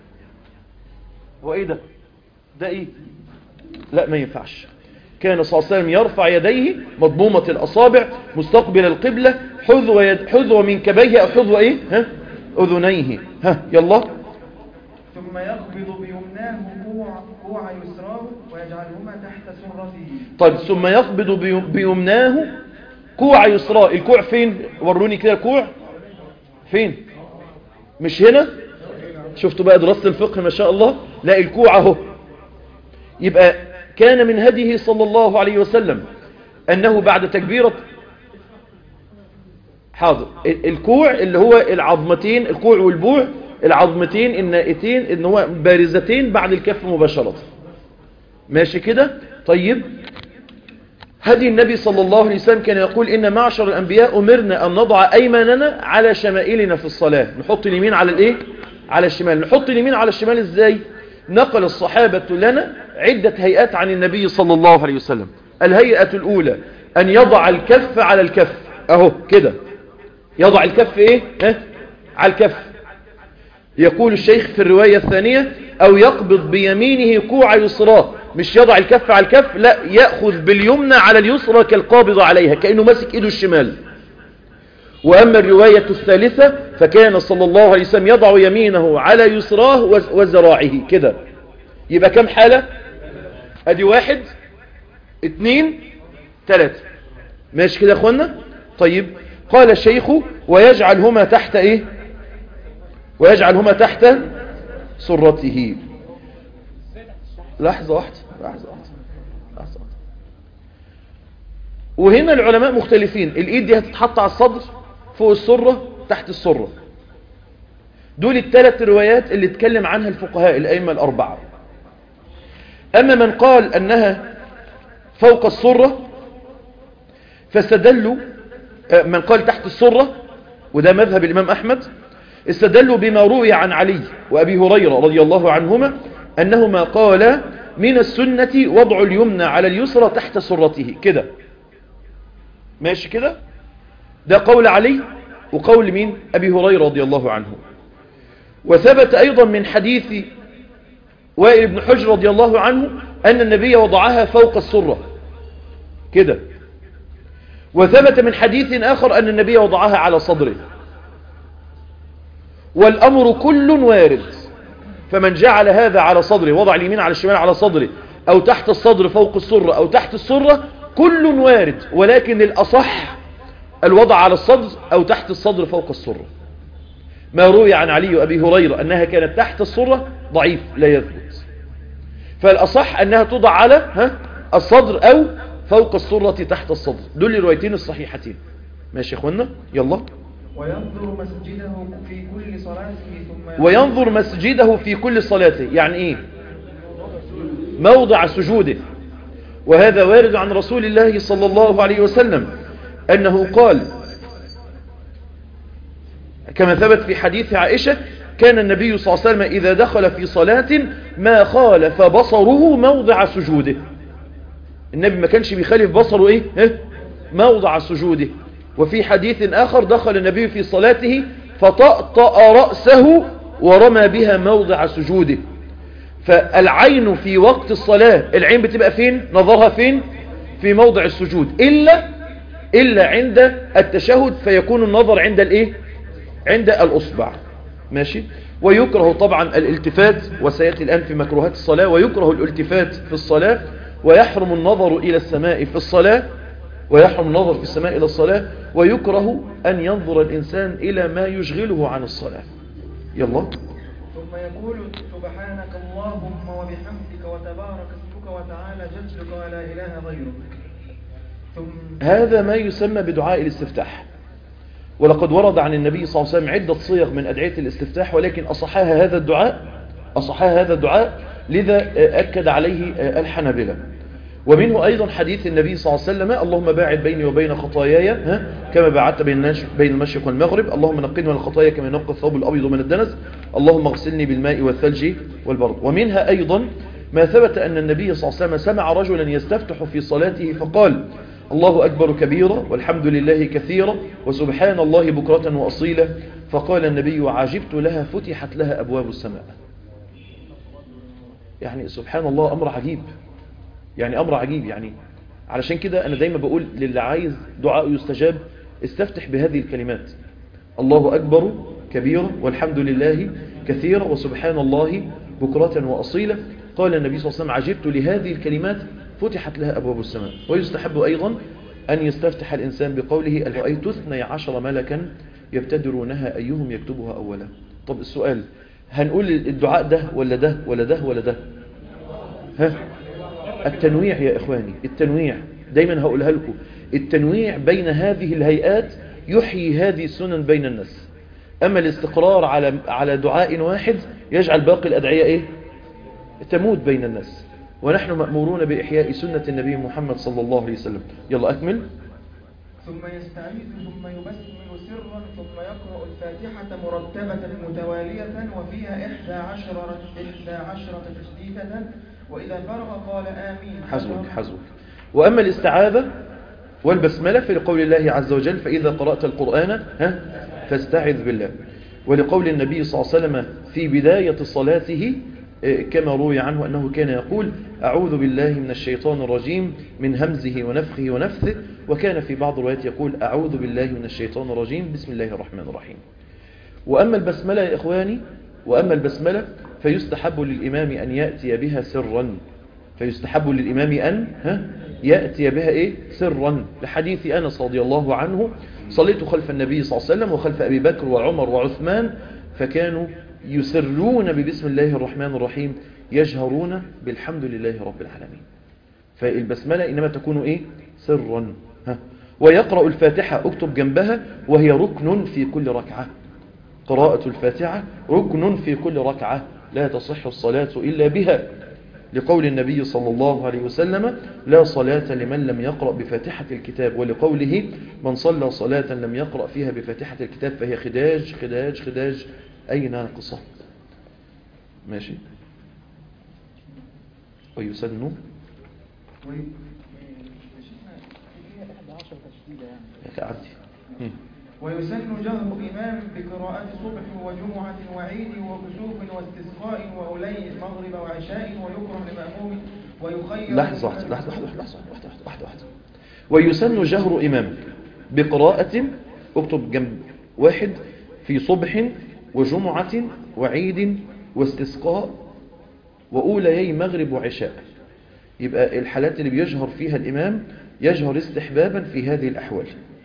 هو ايه ده ده ايه لا ما ينفعش كان صلى الله عليه وسلم يرفع يديه مضمومة الأصابع مستقبل القبلة حذو, يد حذو منكبيه أو حذو ايه ها أذنيه ها يلا ثم يقبض بيمناه كوع, كوع يسراه ويجعلهما تحت سرته طيب ثم يقبض بي- بيمناه كوع يسراء الكوع فين وروني كده الكوع فين مش هنا شفتوا بقى دراسة الفقه ما شاء الله لا الكوع اهو يبقى كان من هديه صلى الله عليه وسلم أنه بعد تكبيرة حاضر ال- الكوع اللي هو العظمتين الكوع والبوع العظمتين النائتين ان هو بارزتين بعد الكف مباشرة ماشي كده طيب هدي النبي صلى الله عليه وسلم كان يقول إن معشر الأنبياء أمرنا أن نضع أيماننا على شمائلنا في الصلاة نحط اليمين على الإيه؟ على الشمال نحط اليمين على الشمال إزاي؟ نقل الصحابة لنا عدة هيئات عن النبي صلى الله عليه وسلم الهيئة الأولى أن يضع الكف على الكف أهو كده يضع الكف إيه؟ ها؟ على الكف يقول الشيخ في الرواية الثانية أو يقبض بيمينه كوع يسراه مش يضع الكف على الكف لا يأخذ باليمنى على اليسرى كالقابض عليها كأنه ماسك إيده الشمال وأما الرواية الثالثة فكان صلى الله عليه وسلم يضع يمينه على يسراه وز- وذراعه كده يبقى كم حالة ادي واحد اتنين تلاتة ماشي كده يا اخوانا طيب قال الشيخ ويجعلهما تحت ايه ويجعلهما تحت سرته لحظة واحدة لحظة واحدة لحظة واحدة وهنا العلماء مختلفين الايد دي هتتحط على الصدر فوق السرة تحت السرة دول الثلاث روايات اللي اتكلم عنها الفقهاء الأئمة الأربعة أما من قال أنها فوق السرة فاستدلوا آه، من قال تحت السرة وده مذهب الإمام أحمد استدلوا بما روي عن علي وأبي هريرة رضي الله عنهما أنهما قالا من السنة وضع اليمنى على اليسرى تحت سرته كده ماشي كده ده قول علي وقول مين أبي هريرة رضي الله عنه وثبت أيضا من حديث وائل بن حجر رضي الله عنه أن النبي وضعها فوق السرة كده وثبت من حديث آخر أن النبي وضعها على صدره والأمر كل وارد فمن جعل هذا على صدره وضع اليمين على الشمال على صدره أو تحت الصدر فوق السرة أو تحت السرة كل وارد ولكن الأصح الوضع على الصدر أو تحت الصدر فوق السرة ما روي عن علي وأبي هريرة أنها كانت تحت السرة ضعيف لا يثبت فالأصح أنها توضع على ها الصدر أو فوق السرة تحت الصدر دول الروايتين الصحيحتين ماشي يا اخوانا يلا وينظر مسجده في كل صلاته ثم وينظر مسجده في كل صلاته يعني ايه موضع سجوده وهذا وارد عن رسول الله صلى الله عليه وسلم أنه قال كما ثبت في حديث عائشة كان النبي صلى الله عليه وسلم إذا دخل في صلاة ما خالف بصره موضع سجوده النبي ما كانش بيخالف بصره إيه؟ ها؟ موضع سجوده وفي حديث آخر دخل النبي في صلاته فطأطأ رأسه ورمى بها موضع سجوده فالعين في وقت الصلاة العين بتبقى فين نظرها فين في موضع السجود إلا إلا عند التشهد فيكون النظر عند الإيه عند الأصبع ماشي ويكره طبعا الالتفات وسيأتي الآن في مكروهات الصلاة ويكره الالتفات في الصلاة ويحرم النظر إلى السماء في الصلاة ويحرم النظر في السماء إلى الصلاة ويكره أن ينظر الإنسان إلى ما يشغله عن الصلاة يلا ثم يقول سبحانك اللهم وبحمدك وتبارك اسمك وتعالى جدك ولا إله غيرك ثم هذا ما يسمى بدعاء الاستفتاح ولقد ورد عن النبي صلى الله عليه وسلم عدة صيغ من أدعية الاستفتاح ولكن أصحها هذا الدعاء أصحها هذا الدعاء لذا أكد عليه الحنابلة ومنه أيضا حديث النبي صلى الله عليه وسلم اللهم باعد بيني وبين خطاياي ها كما باعدت بين الناش- بين المشرق والمغرب اللهم نقني من الخطايا كما ينقى الثوب الأبيض من الدنس اللهم اغسلني بالماء والثلج والبرد ومنها أيضا ما ثبت أن النبي صلى الله عليه وسلم سمع رجلا يستفتح في صلاته فقال الله أكبر كبيرا والحمد لله كثيرا وسبحان الله بكرة وأصيلا فقال النبي عجبت لها فتحت لها أبواب السماء يعني سبحان الله أمر عجيب يعني أمر عجيب يعني علشان كده أنا دايما بقول للي عايز دعاء يستجاب استفتح بهذه الكلمات الله أكبر كبيرا والحمد لله كثيرا وسبحان الله بكرة وأصيلا قال النبي صلى الله عليه وسلم عجبت لهذه الكلمات فتحت لها أبواب السماء ويستحب أيضا أن يستفتح الإنسان بقوله رأيت اثني عشر ملكا يبتدرونها أيهم يكتبها أولا طب السؤال هنقول الدعاء ده ولا ده ولا ده ولا ده ها التنويع يا إخواني التنويع دايما هقولها لكم التنويع بين هذه الهيئات يحيي هذه السنن بين الناس أما الاستقرار على على دعاء واحد يجعل باقي الأدعية إيه؟ تموت بين الناس ونحن مأمورون بإحياء سنة النبي محمد صلى الله عليه وسلم يلا أكمل ثم يستعيذ ثم يبسمل سرا ثم يقرأ الفاتحة مرتبة متوالية وفيها إحدى عشرة, إحدى عشرة تشديدة وإذا فرغ قال آمين حسبك حسبك وأما الاستعاذة والبسملة في لقول الله عز وجل فإذا قرأت القرآن ها فاستعذ بالله ولقول النبي صلى الله عليه وسلم في بداية صلاته آه، كما روي عنه أنه كان يقول أعوذ بالله من الشيطان الرجيم من همزه ونفخه ونفثه وكان في بعض الروايات يقول أعوذ بالله من الشيطان الرجيم بسم الله الرحمن الرحيم وأما البسملة يا إخواني وأما البسملة فيستحب للإمام أن يأتي بها سرا فيستحب للإمام أن ها يأتي بها إيه سرا لحديث أنس رضي الله عنه صليت خلف النبي صلى الله عليه وسلم وخلف أبي بكر وعمر وعثمان فكانوا يسرون ببسم الله الرحمن الرحيم يجهرون بالحمد لله رب العالمين فالبسملة إنما تكون إيه سرا ها ويقرأ الفاتحة اكتب جنبها وهي ركن في كل ركعة قراءة الفاتحة ركن في كل ركعة لا تصح الصلاة إلا بها لقول النبي صلى الله عليه وسلم لا صلاة لمن لم يقرأ بفاتحة الكتاب ولقوله من صلى صلاة لم يقرأ فيها بفاتحة الكتاب فهي خداج خداج خداج أي ناقصة ماشي ويسن وي- هي 11 تشديدة يعني كعدي هم. ويسن جهر إمام بقراءة صبح وجمعة وعيد وكسوف واستسقاء وأولي المغرب وعشاء ويكره لمأموم ويخير لحظة واحدة لحظة واحدة لحظة واحدة واحدة واحدة واحدة ويسن جهر إمامك بقراءة اكتب جنب واحد في صبح وجمعة وعيد واستسقاء وأوليي مغرب وعشاء يبقى الحالات اللي بيجهر فيها الإمام يجهر استحبابا في هذه الأحوال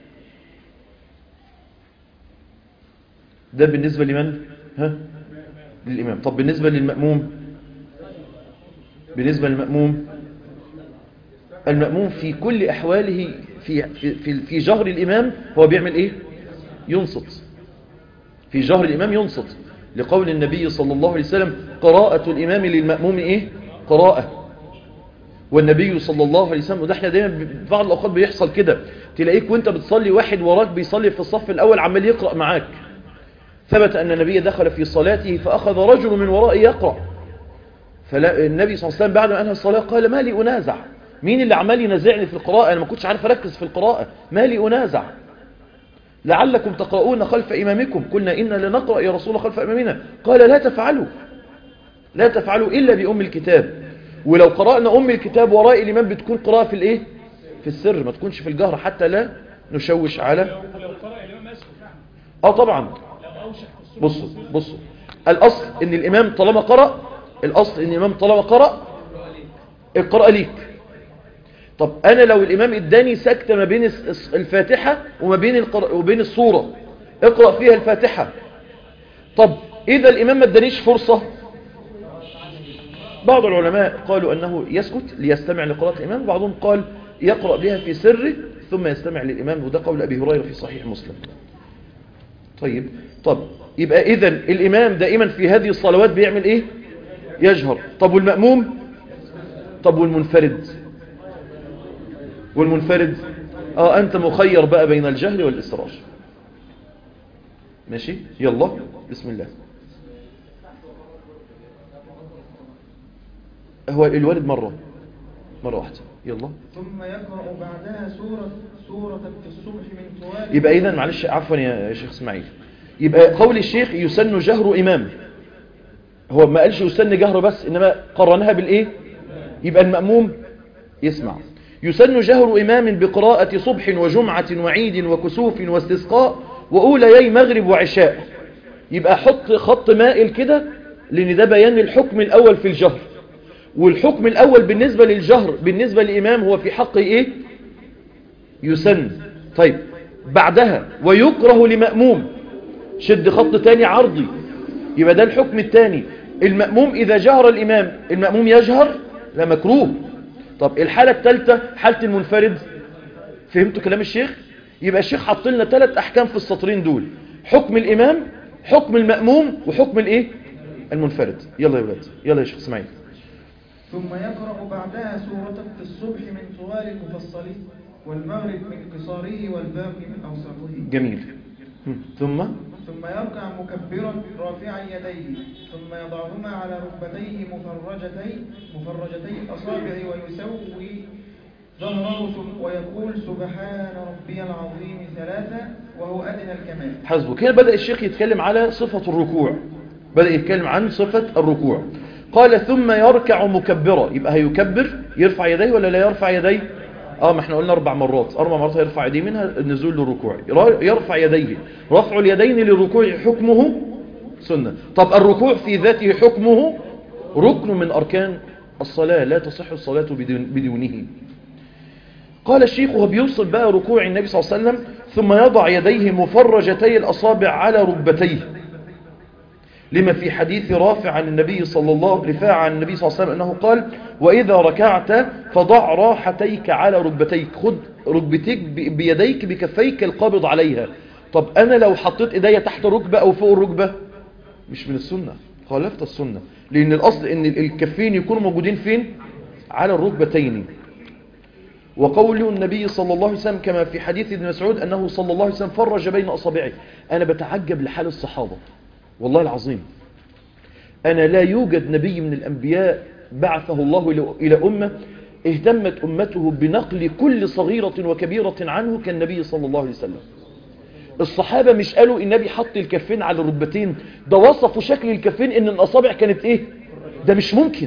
ده بالنسبة لمن؟ ها؟ للإمام طب بالنسبة للمأموم بالنسبة للمأموم المأموم في كل أحواله في, في, في, في جهر الإمام هو بيعمل إيه ينصت في جهر الإمام ينصت لقول النبي صلى الله عليه وسلم قراءة الإمام للمأموم إيه قراءة والنبي صلى الله عليه وسلم وده احنا دايما ب- بعض الأوقات بيحصل كده تلاقيك وانت بتصلي واحد وراك بيصلي في الصف الأول عمال يقرأ معاك ثبت أن النبي دخل في صلاته فأخذ رجل من ورائه يقرأ فالنبي صلى الله عليه وسلم بعد ما أنهى الصلاة قال ما لي أنازع مين اللي عمال ينازعني في القراءة أنا ما كنتش عارف أركز في القراءة ما لي أنازع لعلكم تقرؤون خلف إمامكم قلنا إنا لنقرأ يا رسول الله خلف إمامنا قال لا تفعلوا لا تفعلوا إلا بأم الكتاب ولو قرأنا أم الكتاب وراء الإمام بتكون قراءة في الإيه في السر ما تكونش في الجهر حتى لا نشوش على لو قرأ الإمام أسكت يعني اه طبعا لو أوشك في الصبح بصوا بصوا الأصل إن الإمام طالما قرأ الأصل إن الإمام طالما قرأ القراءة ليك طب أنا لو الإمام اداني سكتة ما بين الس- الس- الفاتحة وما بين القر... وبين الصورة اقرأ فيها الفاتحة طب إذا الإمام ما ادانيش فرصة بعض العلماء قالوا أنه يسكت ليستمع لقراءة الإمام وبعضهم قال يقرأ بها في سره ثم يستمع للإمام وده قول أبي هريرة في صحيح مسلم طيب طب يبقى إذا الإمام دائما في هذه الصلوات بيعمل إيه يجهر طب والمأموم طب والمنفرد والمنفرد اه انت مخير بقى بين الجهل والإسرار ماشي يلا بسم الله هو الوالد مرة مرة واحدة يلا ثم يقرأ بعدها سورة سورة في الصبح من طوال يبقى إذا معلش عفوا يا شيخ اسماعيل يبقى قول الشيخ يسن جهر إمام هو ما قالش يسن جهر بس إنما قرنها بالإيه يبقى المأموم يسمع يسن جهر إمام بقراءة صبح وجمعة وعيد وكسوف واستسقاء وأوليي مغرب وعشاء يبقى حط خط مائل كده لأن ده بيان الحكم الأول في الجهر والحكم الأول بالنسبة للجهر بالنسبة للإمام هو في حق إيه يسن طيب بعدها ويكره لمأموم شد خط تاني عرضي يبقى ده الحكم التاني المأموم إذا جهر الإمام المأموم يجهر لا مكروه طب الحالة الثالثة حالة المنفرد فهمتوا كلام الشيخ يبقى الشيخ حط لنا ثلاث احكام في السطرين دول حكم الامام حكم المأموم وحكم الايه المنفرد يلا يا ولاد يلا يا شيخ اسماعيل ثم يقرأ بعدها سورة في الصبح من طوال المفصل والمغرب من قصاره والباقي من أوسطه جميل هم. ثم ثم يركع مكبرا رافعا يديه ثم يضعهما على ركبتيه مفرجتي مفرجتي الأصابع ويسوي ظهره ثم- ويقول سبحان ربي العظيم ثلاثة وهو أدنى الكمال حسبه كده بدأ الشيخ يتكلم على صفة الركوع بدأ يتكلم عن صفة الركوع قال ثم يركع مكبرا يبقى هيكبر يرفع يديه ولا لا يرفع يديه اه ما احنا قلنا اربع مرات اربع مرات هيرفع يديه منها النزول للركوع يرا- يرفع يديه رفع اليدين للركوع حكمه سنة طب الركوع في ذاته حكمه ركن من اركان الصلاة لا تصح الصلاة بدون بدونه قال الشيخ وهو بيوصل بقى ركوع النبي صلى الله عليه وسلم ثم يضع يديه مفرجتي الأصابع على ركبتيه لما في حديث رافع عن النبي صلى الله رفاع عن النبي صلى الله عليه وسلم أنه قال وإذا ركعت فضع راحتيك على ركبتيك خد ركبتيك ب- بيديك بكفيك القابض عليها طب أنا لو حطيت إيديا تحت ركبة أو فوق الركبة مش من السنة خالفت السنة لأن الأصل أن الكفين يكونوا موجودين فين على الركبتين وقول النبي صلى الله عليه وسلم كما في حديث ابن مسعود أنه صلى الله عليه وسلم فرج بين أصابعه أنا بتعجب لحال الصحابة والله العظيم أنا لا يوجد نبي من الأنبياء بعثه الله إلى- إلى أمة اهتمت أمته بنقل كل صغيرة وكبيرة عنه كالنبي صلى الله عليه وسلم الصحابة مش قالوا النبي حط الكفين على الركبتين ده وصفوا شكل الكفين ان الأصابع كانت ايه ده مش ممكن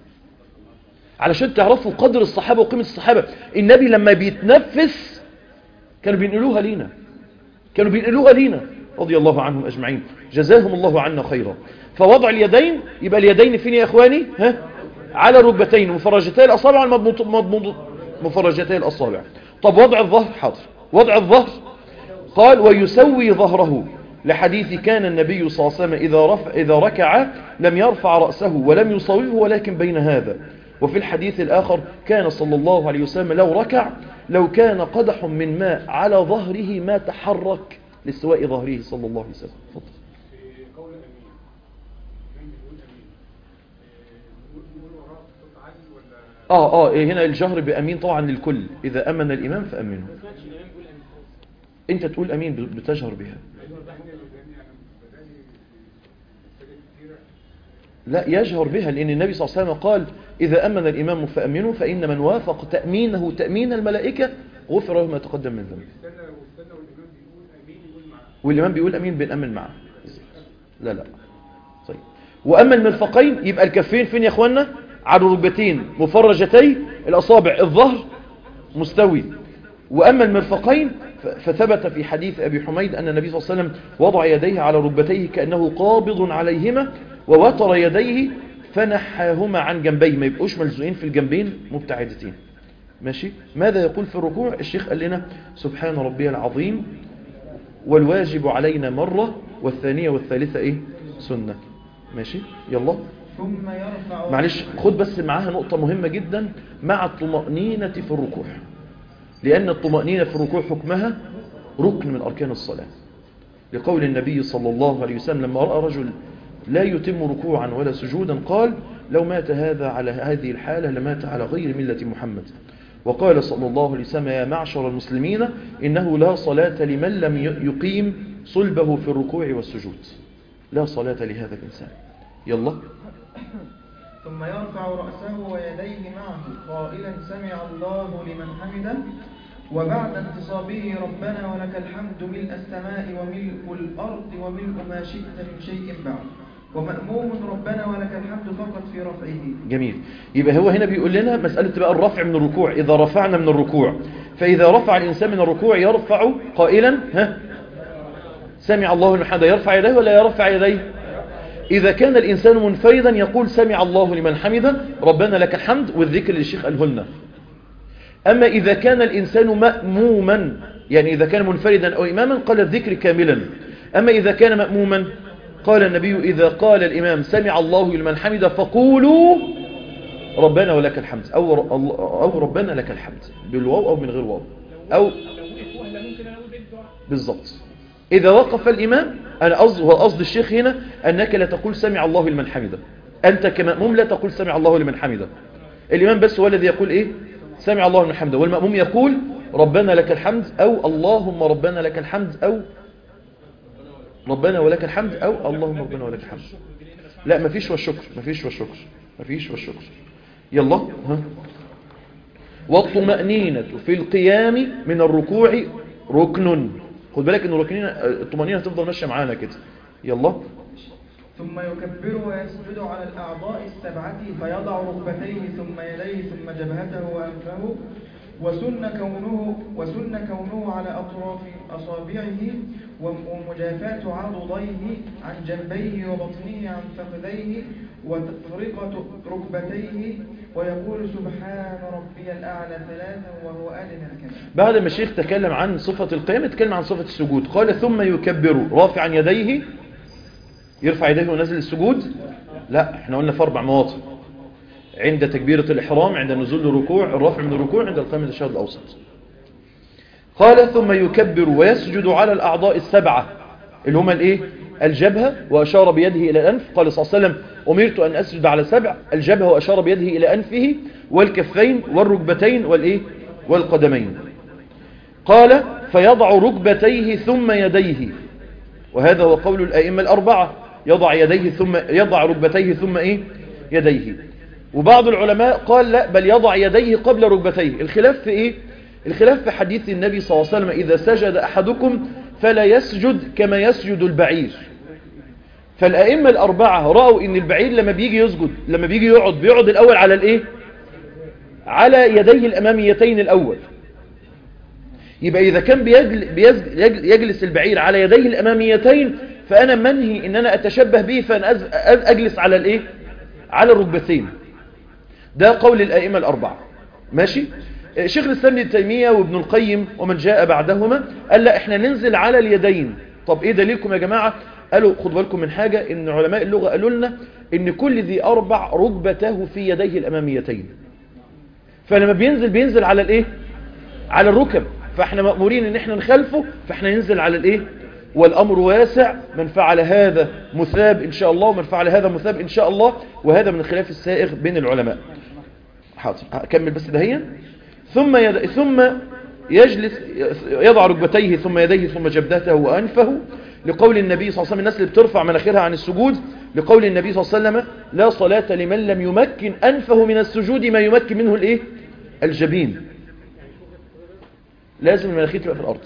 علشان تعرفوا قدر الصحابة وقيمة الصحابة النبي لما بيتنفس كانوا بينقلوها لينا كانوا بينقلوها لينا رضي الله عنهم أجمعين جزاهم الله عنا خيرا فوضع اليدين يبقى اليدين فين يا إخواني ها؟ على ركبتين مفرجتي الأصابع المضموط- مضموط- مفرجتي الأصابع طب وضع الظهر حاضر وضع الظهر قال ويسوي ظهره لحديث كان النبي صلى الله عليه وسلم إذا, رفع إذا ركع لم يرفع رأسه ولم يصوبه ولكن بين هذا وفي الحديث الآخر كان صلى الله عليه وسلم لو ركع لو كان قدح من ماء على ظهره ما تحرك لاستواء ظهره صلى الله عليه وسلم فضل. في قول امين امين بيقول امين إيه، بيقول بيقول وراه صوت عالي ولا آه آه إيه هنا الجهر بأمين طبعا للكل إذا أمن الإمام فأمنه أنت تقول أمين بتجهر بها لا يجهر بها لأن النبي صلى الله عليه وسلم قال إذا أمن الإمام فأمنه فإن من وافق تأمينه تأمين الملائكة غفر له ما تقدم من ذنبه استنى واستنى والامام بيقول امين يقول معاه والإمام بيقول أمين بنأمن معه لا لا طيب وأما المرفقين يبقى الكفين فين يا أخوانا على الركبتين مفرجتي الأصابع الظهر مستوي وأما المرفقين ف- فثبت في حديث أبي حميد أن النبي صلى الله عليه وسلم وضع يديه على ركبتيه كأنه قابض عليهما ووتر يديه فنحاهما عن جنبيه ما يبقوش ملزوقين في الجنبين مبتعدتين ماشي ماذا يقول في الركوع الشيخ قال لنا سبحان ربي العظيم والواجب علينا مرة والثانية والثالثة ايه سنة ماشي يلا ثم يرفع معلش خد بس معاها نقطة مهمة جدا مع الطمأنينة في الركوع لأن الطمأنينة في الركوع حكمها ركن من أركان الصلاة لقول النبي صلى الله عليه وسلم لما رأى رجل لا يتم ركوعا ولا سجودا قال لو مات هذا على هذه الحالة لمات على غير ملة محمد وقال صلى الله عليه وسلم يا معشر المسلمين إنه لا صلاة لمن لم يقيم صلبه في الركوع والسجود لا صلاة لهذا الإنسان يلا ثم يرفع رأسه ويديه معه قائلا سمع الله لمن حمده وبعد انتصابه ربنا ولك الحمد ملء السماء وملء الأرض وملء ما شئت من شيء بعد ومأموم ربنا ولك الحمد فقط في رفعه جميل يبقى هو هنا بيقول لنا مسألة بقى الرفع من الركوع إذا رفعنا من الركوع فإذا رفع الإنسان من الركوع يرفع قائلا ها سمع الله لمن حمده يرفع يديه ولا يرفع يديه إذا كان الإنسان منفردا يقول سمع الله لمن حمده ربنا لك الحمد والذكر اللي الشيخ قاله لنا أما إذا كان الإنسان مأموما يعني إذا كان منفردا أو إماما قال الذكر كاملا أما إذا كان مأموما قال النبي إذا قال الإمام سمع الله لمن حمده فقولوا ربنا ولك الحمد أو, أو ربنا لك الحمد بالواو أو من غير واو أو لو وقف وهله ممكن انا بالظبط إذا وقف الإمام أنا قصد هو قصد الشيخ هنا أنك لا تقول سمع الله لمن حمده أنت كمأموم لا تقول سمع الله لمن حمده الإمام بس هو الذي يقول إيه سمع الله لمن حمده والمأموم يقول ربنا لك الحمد أو اللهم ربنا لك الحمد أو ربنا ولك الحمد أو اللهم ربنا ولك الحمد لا مفيش والشكر مفيش والشكر مفيش والشكر يلا ها والطمأنينة في القيام من الركوع ركن خد بالك ان الركنين الطمأنينة هتفضل ماشية معانا كده يلا ثم يكبر ويسجد على الأعضاء السبعة فيضع ركبتيه ثم يديه ثم جبهته وأنفه وسن كونه وسن كونه على أطراف أصابعه وم- ومجافاة عضديه عن جنبيه وبطنه عن فخذيه وتفرقة ركبتيه ويقول سبحان ربي الأعلى ثلاثا وهو أدنى الكمال بعد ما الشيخ تكلم عن صفة القيام تكلم عن صفة السجود قال ثم يكبر رافعا يديه يرفع يديه ونزل السجود لا احنا قلنا في اربع مواطن عند تكبيرة الإحرام عند نزول الركوع الرفع من الركوع عند القيام من التشهد الأوسط قال ثم يكبر ويسجد على الأعضاء السبعة اللي هما الايه الجبهة وأشار بيده إلى الأنف قال صلى الله عليه وسلم أمرت أن أسجد على سبع الجبهة وأشار بيده إلى أنفه والكفين والركبتين والإيه والقدمين قال فيضع ركبتيه ثم يديه وهذا هو قول الأئمة الأربعة يضع يديه ثم يضع ركبتيه ثم إيه يديه وبعض العلماء قال لا بل يضع يديه قبل ركبتيه الخلاف في إيه الخلاف في حديث النبي صلى الله عليه وسلم إذا سجد أحدكم فلا يسجد كما يسجد البعير فالأئمة الأربعة رأوا إن البعير لما بيجي يسجد لما بيجي يقعد بيقعد الأول على الإيه على يديه الأماميتين الأول يبقى إذا كان بيجل بيزج- يجل- يجلس البعير على يديه الأماميتين فأنا منهي إن أنا أتشبه به فأنا أز- أز- أجلس على الإيه على الركبتين ده قول الأئمة الأربعة ماشي آه، شيخ الإسلام ابن تيمية وابن القيم ومن جاء بعدهما قال لا احنا ننزل على اليدين طب ايه دليلكم يا جماعة قالوا خدوا بالكم من حاجة ان علماء اللغة قالوا لنا ان كل ذي اربع ركبته في يديه الاماميتين فلما بينزل بينزل على الايه على الركب فاحنا مأمورين ان احنا نخلفه فاحنا ننزل على الايه والامر واسع من فعل هذا مثاب ان شاء الله ومن فعل هذا مثاب ان شاء الله وهذا من الخلاف السائغ بين العلماء حاضر هكمل بس دهيا ثم يد... ثم يجلس يضع ركبتيه ثم يديه ثم جبهته وانفه لقول النبي صلى الله عليه وسلم الناس اللي بترفع مناخيرها عن السجود لقول النبي صلى الله عليه وسلم لا صلاة لمن لم يمكن انفه من السجود ما يمكن منه الايه الجبين لازم المناخير تبقى في الارض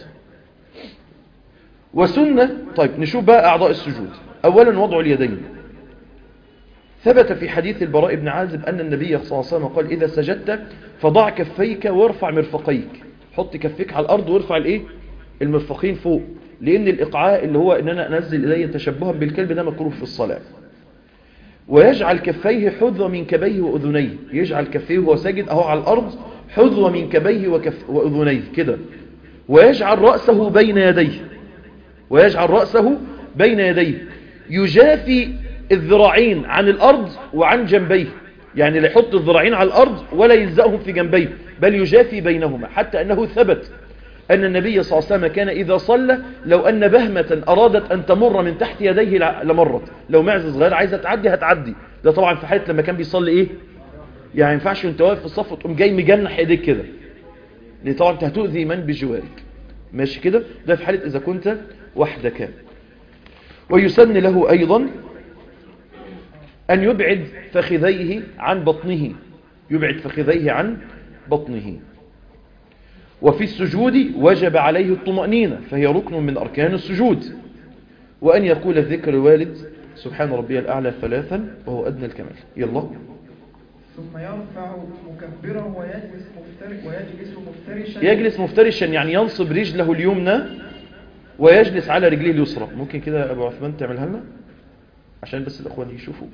وسنة طيب نشوف بقى اعضاء السجود اولا وضع اليدين ثبت في حديث البراء بن عازب أن النبي صلى الله عليه وسلم قال إذا سجدت فضع كفيك وارفع مرفقيك حط كفيك على الأرض وارفع الإيه المرفقين فوق لأن الإقعاء اللي هو إن أنا أنزل إلي تشبها بالكلب ده مكروه في الصلاة ويجعل كفيه حذو من كبيه وأذنيه يجعل كفيه وهو ساجد أهو على الأرض حذو من كبيه وكف وأذنيه كده ويجعل رأسه بين يديه ويجعل رأسه بين يديه يجافي الذراعين عن الأرض وعن جنبيه يعني لا يحط الذراعين على الأرض ولا يلزقهم في جنبيه بل يجافي بينهما حتى أنه ثبت أن النبي صلى الله عليه وسلم كان إذا صلى لو أن بهمة أرادت أن تمر من تحت يديه لع- لمرت لو معزة صغيرة عايزة تعدي هتعدي ده طبعا في حالة لما كان بيصلي إيه يعني ما ينفعش وانت واقف في الصف وتقوم جاي مجنح ايديك كده لان طبعا انت هتؤذي من بجوارك ماشي كده ده في حالة إذا كنت وحدك ويسن له أيضا أن يبعد فخذيه عن بطنه يبعد فخذيه عن بطنه وفي السجود وجب عليه الطمأنينة فهي ركن من أركان السجود وأن يقول الذكر الوالد سبحان ربي الأعلى ثلاثا وهو أدنى الكمال يلا ثم يرفع مكبرا ويجلس مفترش ويجلس مفترشا يجلس مفترشا يعني ينصب رجله اليمنى ويجلس على رجليه اليسرى ممكن كده أبو عثمان تعملها لنا عشان بس الأخوان يشوفوا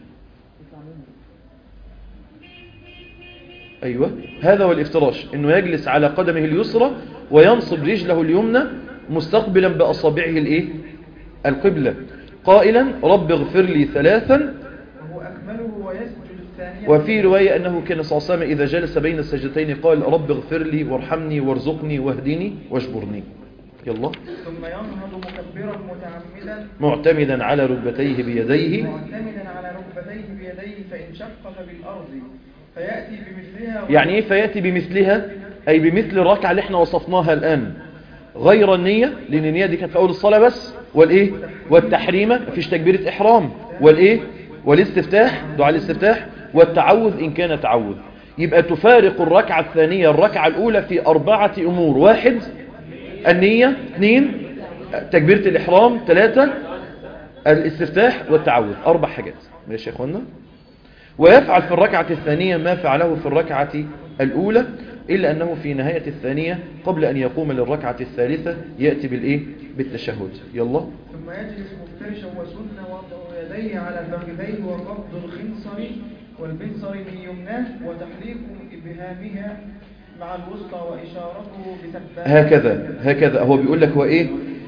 أيوة هذا هو الافتراش أنه يجلس على قدمه اليسرى وينصب رجله اليمنى مستقبلا بأصابعه الإيه؟ القبلة قائلا رب اغفر لي ثلاثا وهو أكمله ويسجد الثانية وفي رواية أنه كان صلى الله عليه وسلم إذا جلس بين السجدتين قال رب اغفر لي وارحمني وارزقني واهدني واجبرني يلا ثم ينهض مكبرا متعمدا معتمدا على ركبتيه بيديه معتمدا على ركبتيه بيديه فإن شق فبالأرض فيأتي بمثلها يعني ايه فيأتي بمثلها اي بمثل الركعة اللي احنا وصفناها الان غير النية لان النية دي كانت في اول الصلاة بس والايه والتحريمة مفيش تكبيرة احرام والايه والاستفتاح دعاء الاستفتاح والتعوذ ان كان تعوذ يبقى تفارق الركعة الثانية الركعة الاولى في اربعة امور واحد النية اثنين تكبيرة الاحرام ثلاثة الاستفتاح والتعوذ اربع حاجات ماشي يا اخوانا ويفعل في الركعة الثانية ما فعله في الركعة الأولى إلا أنه في نهاية الثانية قبل أن يقوم للركعة الثالثة يأتي بالإيه؟ بالتشهد يلا ثم يجلس مفترشا وسنة وضع يديه على فخذيه وقبض الخنصر والبنصر من يمناه وتحريك إبهامها مع الوسطى وإشارته بسبابة هكذا هكذا هو بيقول لك هو إيه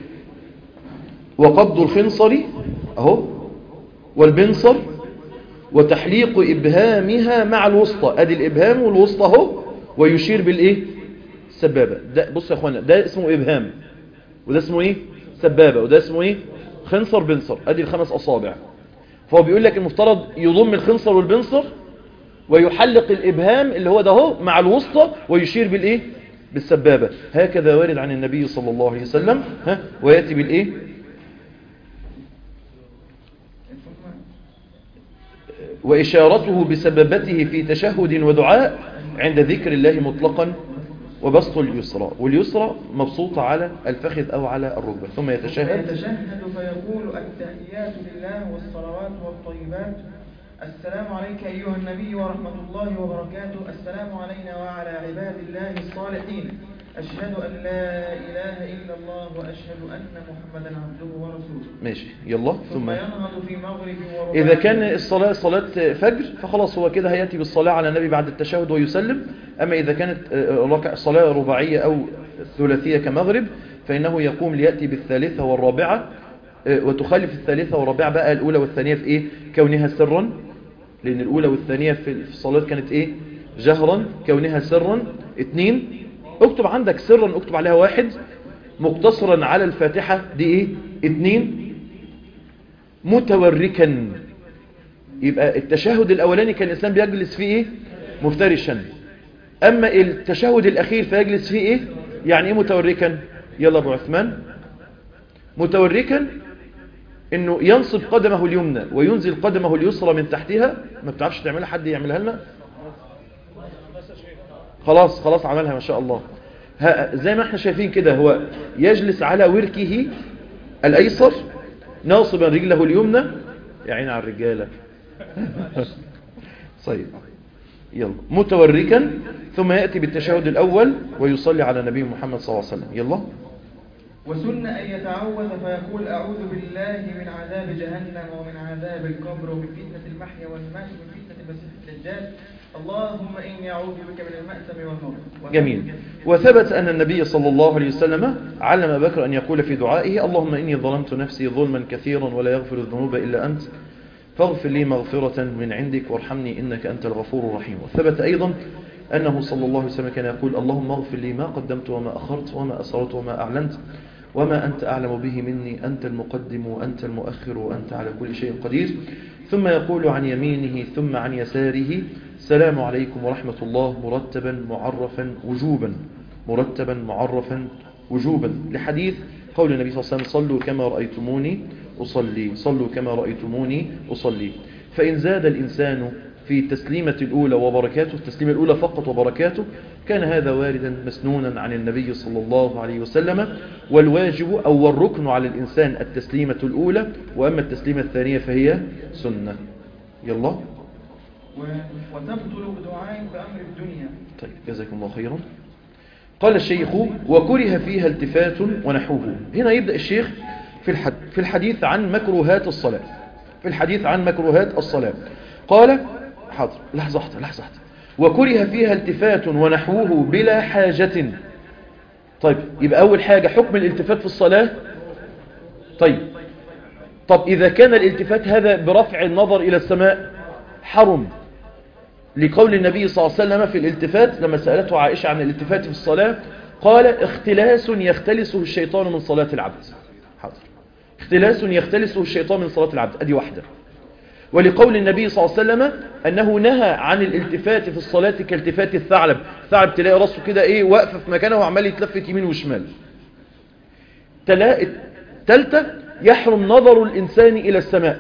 وقبض الخنصر أهو والبنصر وتحليق إبهامها مع الوسطى أدي الإبهام والوسطى أهو ويشير بالإيه سبابة ده بص يا أخوانا ده اسمه إبهام وده اسمه إيه سبابة وده اسمه إيه خنصر بنصر أدي الخمس أصابع فهو بيقول لك المفترض يضم الخنصر والبنصر ويحلق الإبهام اللي هو ده هو مع الوسطى ويشير بالإيه بالسبابة هكذا وارد عن النبي صلى الله عليه وسلم ها ويأتي بالإيه وإشارته بسببته في تشهد ودعاء عند ذكر الله مطلقا وبسط اليسرى واليسرى مبسوطة على الفخذ أو على الركبة ثم يتشهد فيتشهد فيقول التحيات لله والصلوات والطيبات السلام عليك أيها النبي ورحمة الله وبركاته السلام علينا وعلى عباد الله الصالحين أشهد أن لا إله إلا الله وأشهد أن محمدا عبده ورسوله ماشي يلا ثم ثم ينهض في مغرب ورباع إذا كان الصلاة صلاة فجر فخلاص هو كده هيأتي بالصلاة على النبي بعد التشهد ويسلم أما إذا كانت آه، ركع- صلاة رباعية أو ثلاثية كمغرب فإنه يقوم ليأتي بالثالثة والرابعة آه، وتخالف الثالثة والرابعة بقى الأولى والثانية في إيه كونها سرا لأن الأولى والثانية في في الصلاة كانت إيه جهرا كونها سرا اتنين اكتب عندك سرا اكتب عليها واحد مقتصرا على الفاتحة دي إيه اتنين متوركا يبقى التشهد الأولاني كان الإنسان بيجلس فيه إيه مفترشا أما التشهد الأخير فيجلس فيه إيه يعني إيه متوركا يلا أبو عثمان متوركا إنه ينصب قدمه اليمنى وينزل قدمه اليسرى من تحتها ما بتعرفش تعملها حد يعملها لنا خلاص خلاص عملها ما شاء الله ها زي ما احنا شايفين كده هو يجلس على وركه الأيسر ناصبا رجله اليمنى يا عين على الرجالة طيب يلا متوركا ثم يأتي بالتشهد الأول ويصلي على نبي محمد صلى الله عليه وسلم يلا وسن أن يتعوذ فيقول أعوذ بالله من عذاب جهنم ومن عذاب القبر ومن فتنة المحيا والممات ومن فتنة المسيح الدجال اللهم إني أعوذ بك من المأثم والنار جميل وثبت أن النبي صلى الله عليه وسلم علم أبا بكر أن يقول في دعائه اللهم إني ظلمت نفسي ظلما كثيرا ولا يغفر الذنوب إلا أنت فاغفر لي مغفرة من عندك وارحمني إنك أنت الغفور الرحيم وثبت أيضا أنه صلى الله عليه وسلم كان يقول اللهم اغفر لي ما قدمت وما أخرت وما أسررت وما أعلنت وما أنت أعلم به مني أنت المقدم وأنت المؤخر وأنت على كل شيء قدير ثم يقول عن يمينه ثم عن يساره السلام عليكم ورحمة الله مرتبا معرفا وجوبا مرتبا معرفا وجوبا لحديث قول النبي صلى الله عليه وسلم صلوا كما رأيتموني أصلي صلوا كما رأيتموني أصلي فإن زاد الإنسان في التسليمة الأولى وبركاته التسليمة الأولى فقط وبركاته كان هذا واردا مسنونا عن النبي صلى الله عليه وسلم والواجب أو والركن على الإنسان التسليمة الأولى وأما التسليمة الثانية فهي سنة يلا و- وتبطل بدعاء بأمر الدنيا طيب جزاكم الله خيرا قال الشيخ وكره فيها التفات ونحوه هنا يبدأ الشيخ في الحد في الحديث عن مكروهات الصلاة في الحديث عن مكروهات الصلاة قال حاضر لحظة واحدة لحظة واحدة وكره فيها التفات ونحوه بلا حاجة طيب يبقى أول حاجة حكم الالتفات في الصلاة طيب طب إذا كان الالتفات هذا برفع النظر إلى السماء حرم لقول النبي صلى الله عليه وسلم في الالتفات لما سألته عائشة عن الالتفات في الصلاة قال اختلاس يختلسه الشيطان من صلاة العبد حاضر اختلاس يختلسه الشيطان من صلاة العبد ادي واحدة ولقول النبي صلى الله عليه وسلم أنه نهى عن الالتفات في الصلاة كالتفات الثعلب الثعلب تلاقي راسه كده ايه واقفة في مكانه وعمال يتلفت يمين وشمال تلاقي تالتة يحرم نظر الإنسان إلى السماء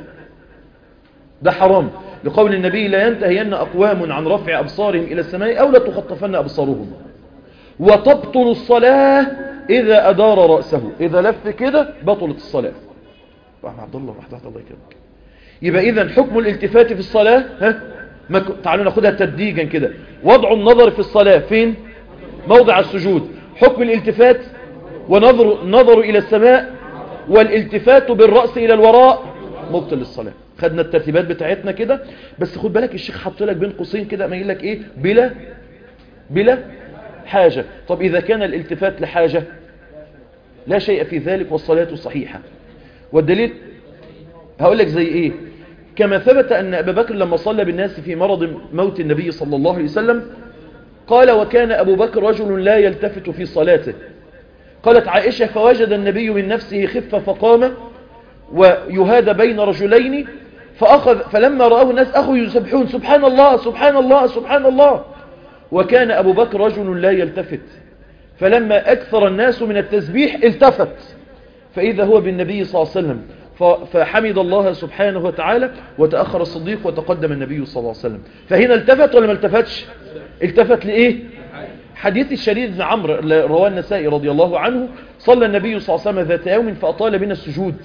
ده حرام لقول النبي لا ينتهين أقوام عن رفع أبصارهم إلى السماء أو لا تخطفن أبصارهم وتبطل الصلاة إذا أدار رأسه إذا لف كده بطلت الصلاة رحمة عبد الله رحمة الله يكرمك يبقى إذا حكم الالتفات في الصلاة ها مك... تعالوا ناخدها تدريجا كده وضع النظر في الصلاة فين موضع السجود حكم الالتفات ونظر نظر إلى السماء والالتفات بالرأس إلى الوراء مبطل للصلاة خدنا الترتيبات بتاعتنا كده بس خد بالك الشيخ حط لك بين قوسين كده ما يقول لك ايه بلا بلا حاجة طب إذا كان الالتفات لحاجة لا شيء في ذلك والصلاة صحيحة والدليل هقول لك زي ايه كما ثبت أن أبا بكر لما صلى بالناس في مرض موت النبي صلى الله عليه وسلم قال وكان أبو بكر رجل لا يلتفت في صلاته قالت عائشة فوجد النبي من نفسه خفة فقام ويهاد بين رجلين فأخذ فلما رآه الناس أخذوا يسبحون سبحان الله سبحان الله سبحان الله وكان أبو بكر رجل لا يلتفت فلما أكثر الناس من التسبيح التفت فإذا هو بالنبي صلى الله عليه وسلم فحمد الله سبحانه وتعالى وتأخر الصديق وتقدم النبي صلى الله عليه وسلم فهنا التفت ولا ما التفتش التفت لإيه حديث الشريد بن عمرو رواه النسائي رضي الله عنه صلى النبي صلى الله عليه وسلم ذات يوم فأطال بنا السجود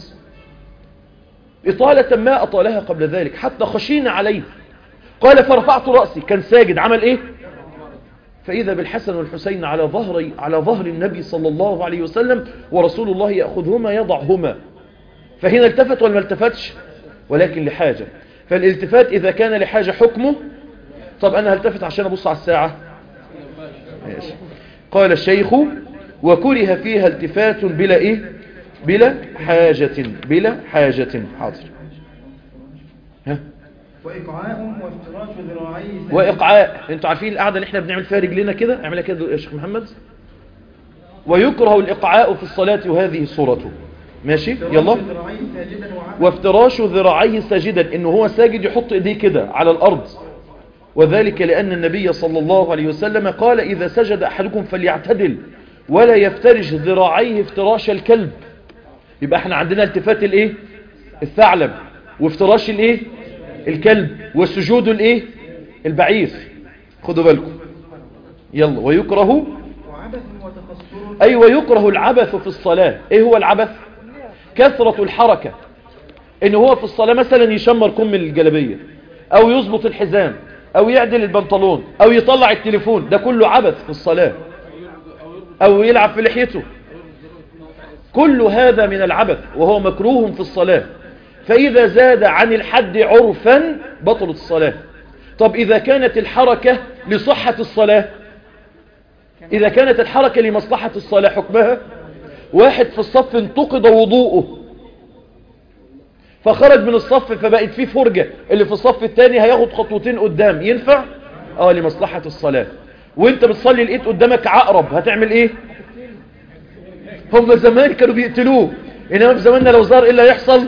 إطالة ما أطالها قبل ذلك حتى خشينا عليه قال فرفعت رأسي كان ساجد عمل إيه فإذا بالحسن والحسين على ظهر على ظهر النبي صلى الله عليه وسلم ورسول الله يأخذهما يضعهما فهنا التفت ولا ما التفتش ولكن لحاجة فالالتفات إذا كان لحاجة حكمه طب أنا هلتفت عشان أبص على الساعة ماشي. قال الشيخ وكره فيها التفات بلا إيه بلا حاجة بلا حاجة حاضر ها وإقعاء وافتراش ذراعيه وإقعاء انتوا عارفين القعدة اللي احنا بنعمل فيها رجلنا كده اعملها كده يا شيخ محمد ويكره الإقعاء في الصلاة وهذه صورته ماشي يلا ذراعيه ساجدا وعبدا وافتراش ذراعيه ساجدا انه هو ساجد يحط ايديه كده على الارض وذلك لان النبي صلى الله عليه وسلم قال اذا سجد احدكم فليعتدل ولا يفترش ذراعيه افتراش الكلب يبقى احنا عندنا التفات الايه الثعلب وافتراش الايه الكلب والسجود الايه البعير خدوا بالكم يلا ويكره وعبث وتخصر أي ويكره العبث في الصلاة إيه هو العبث كثرة الحركة إن هو في الصلاة مثلا يشمر كم الجلبية أو يظبط الحزام أو يعدل البنطلون أو يطلع التليفون ده كله عبث في الصلاة أو يلعب في لحيته كل هذا من العبث وهو مكروه في الصلاة فإذا زاد عن الحد عرفا بطلت الصلاة طب إذا كانت الحركة لصحة الصلاة إذا كانت الحركة لمصلحة الصلاة حكمها واحد في الصف انتقض وضوءه فخرج من الصف فبقت فيه فرجة اللي في الصف الثاني هياخد خطوتين قدام ينفع؟ اه لمصلحة الصلاة وانت بتصلي لقيت قدامك عقرب هتعمل ايه؟ هم زمان كانوا بيقتلوه انما في زماننا لو ظهر ايه اللي هيحصل؟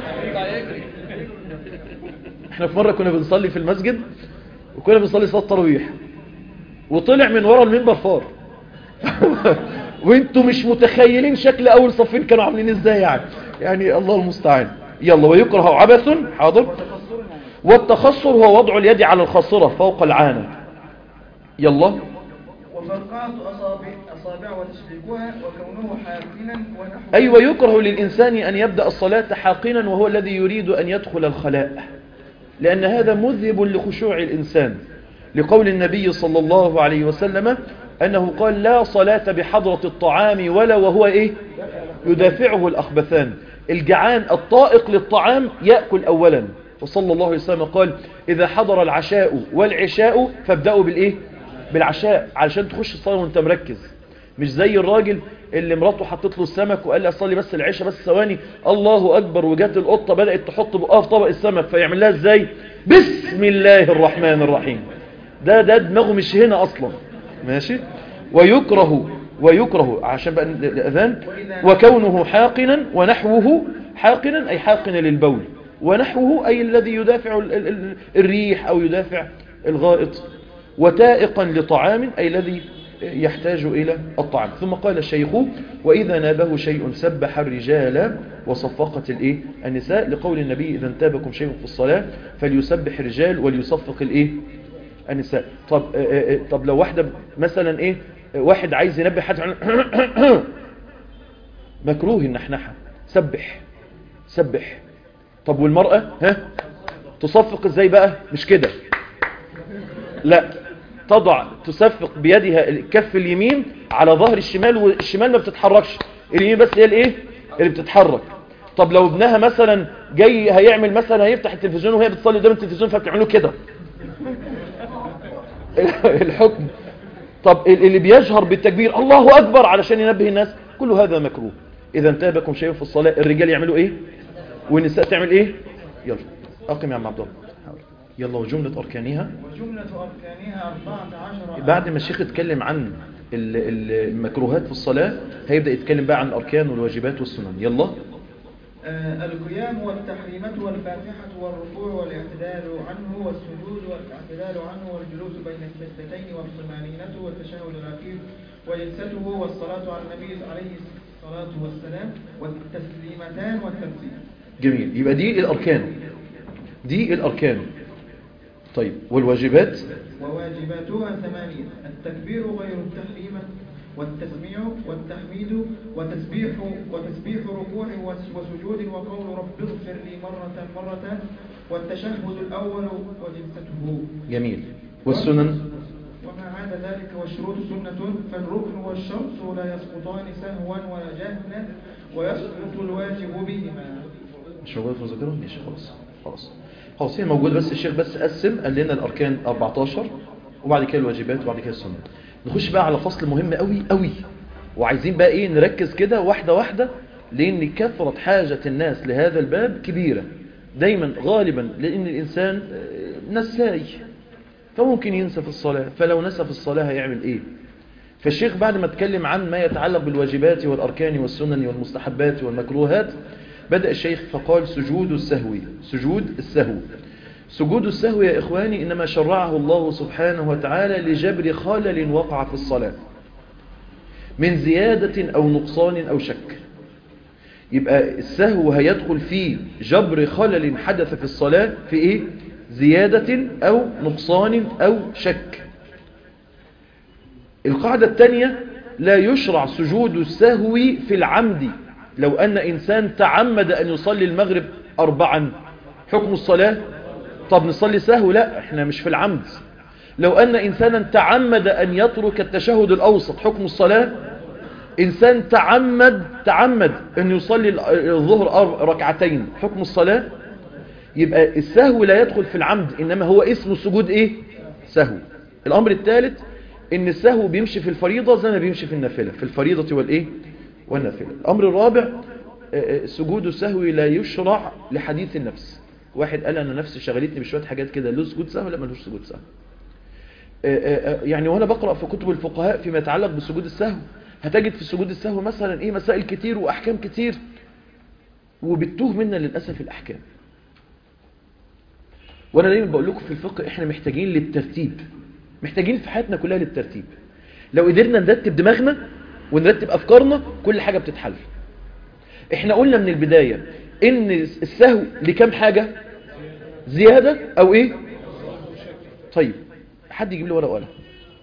احنا في مرة كنا بنصلي في المسجد وكنا بنصلي صلاة تراويح وطلع من ورا المنبر فار وانتوا مش متخيلين شكل اول صفين كانوا عاملين ازاي يعني يعني الله المستعان يلا ويكره عبث حاضر والتخصر هو وضع اليد على الخاصرة فوق العانة يلا وفرقعة أصابع, أصابع وتشبيكها وكونه حاكنا ونحو أي ويكره للإنسان أن يبدأ الصلاة حاقنا وهو الذي يريد أن يدخل الخلاء لأن هذا مذهب لخشوع الإنسان لقول النبي صلى الله عليه وسلم أنه قال لا صلاة بحضرة الطعام ولا وهو إيه يدافعه الأخبثان الجعان الطائق للطعام يأكل أولا وصلى الله عليه وسلم قال إذا حضر العشاء والعشاء فابدأوا بالإيه بالعشاء علشان تخش الصلاة وانت مركز مش زي الراجل اللي مراته حطت له السمك وقال لي اصلي بس العشاء بس ثواني الله اكبر وجات القطه بدات تحط بقها في طبق السمك فيعمل لها ازاي بسم الله الرحمن الرحيم ده ده دماغه مش هنا اصلا ماشي ويكره ويكره عشان بقى الأذان وكونه حاقنا ونحوه حاقنا أي حاقنا للبول ونحوه أي الذي يدافع ال- ال- ال- الريح أو يدافع الغائط وتائقا لطعام أي الذي يحتاج إلى الطعام ثم قال الشيخ وإذا نابه شيء سبح الرجال وصفقت الإيه النساء لقول النبي إذا انتابكم شيء في الصلاة فليسبح الرجال وليصفق الإيه النساء طب آه، آه، آه، طب لو واحدة مثلا إيه آه، واحد عايز ينبه حد عن مكروه النحنحة سبح سبح طب والمرأة ها تصفق ازاي بقى مش كده لا تضع تصفق بيدها الكف اليمين على ظهر الشمال والشمال ما بتتحركش اليمين بس هي الايه اللي بتتحرك طب لو ابنها مثلا جاي هيعمل مثلا هيفتح التلفزيون وهي بتصلي قدام التلفزيون فبتعمله كده الحكم طب اللي بيجهر بالتكبير الله أكبر علشان ينبه الناس كل هذا مكروه إذا انتابكم شيء في الصلاة الرجال يعملوا إيه والنساء تعمل إيه يلا أقم يا عم عبد الله يلا وجملة أركانها وجملة أركانها أربعة عشر بعد ما الشيخ اتكلم عن ال- ال- المكروهات في الصلاة هيبدأ يتكلم بقى عن الأركان والواجبات والسنن يلا آه، القيام والتحريمة والفاتحة والركوع والاعتدال عنه والسجود والاعتدال عنه والجلوس بين السجدتين والطمأنينة والتشهد الأخير وجلسته والصلاة على النبي عليه الصلاة والسلام والتسليمتان والتسليم جميل يبقى دي الأركان دي الأركان طيب والواجبات وواجباتها ثمانية التكبير غير التحريم والتسميع والتحميد وتسبيح وتسبيح ركوع وس- وسجود وقول رب اغفر لي مرة مرة والتشهد الأول وجلسته جميل والسنن وما عدا ذلك والشروط سنة فالركن والشرط لا يسقطان سهوا ولا جهلا ويسقط الواجب بهما مش موجودة في المذاكرة ماشي خلاص خلاص خلاص هي موجودة بس الشيخ بس قسم قال لنا الأركان 14 وبعد كده الواجبات وبعد كده السنة نخش بقى على فصل مهم قوي قوي وعايزين بقى ايه نركز كده واحدة واحدة لأن كثرة حاجة الناس لهذا الباب كبيرة دايما غالبا لأن الإنسان آه، نساي فممكن ينسى في الصلاة فلو نسى في الصلاة هيعمل ايه فالشيخ بعد ما اتكلم عن ما يتعلق بالواجبات والأركان والسنن والمستحبات والمكروهات بدأ الشيخ فقال سجود السهو سجود السهو سجود السهو يا إخواني إنما شرعه الله سبحانه وتعالى لجبر خلل وقع في الصلاة من زيادة أو نقصان أو شك يبقى السهو هيدخل فيه جبر خلل حدث في الصلاة في إيه؟ زيادة أو نقصان أو شك القاعدة الثانية لا يشرع سجود السهو في العمد لو أن إنسان تعمد أن يصلي المغرب أربعا حكم الصلاة طب نصلي سهو لا احنا مش في العمد لو أن إنسانا تعمد أن يترك التشهد الأوسط حكم الصلاة إنسان تعمد تعمد أن يصلي الظهر أر- ركعتين حكم الصلاة يبقى السهو لا يدخل في العمد إنما هو اسمه السجود إيه سهو الأمر الثالث إن السهو بيمشي في الفريضة زي ما بيمشي في النافلة في الفريضة والإيه والنافلة الأمر الرابع آه، آه، سجود السهو لا يشرع لحديث النفس واحد قال أنا نفسي شغلتني بشوية حاجات كده له سجود سهو لا ملوش سجود سهو آه، آه، آه، يعني وانا بقرأ في كتب الفقهاء فيما يتعلق بسجود السهو هتجد في سجود السهو مثلا ايه مسائل كتير واحكام كتير وبتوه منا للأسف الأحكام وانا دايما بقول لكم في الفقه احنا محتاجين للترتيب محتاجين في حياتنا كلها للترتيب لو قدرنا نرتب دماغنا ونرتب افكارنا كل حاجة بتتحل احنا قلنا من البداية ان السهو لكم حاجة زيادة او ايه طيب حد يجيب لي ورقه وقلم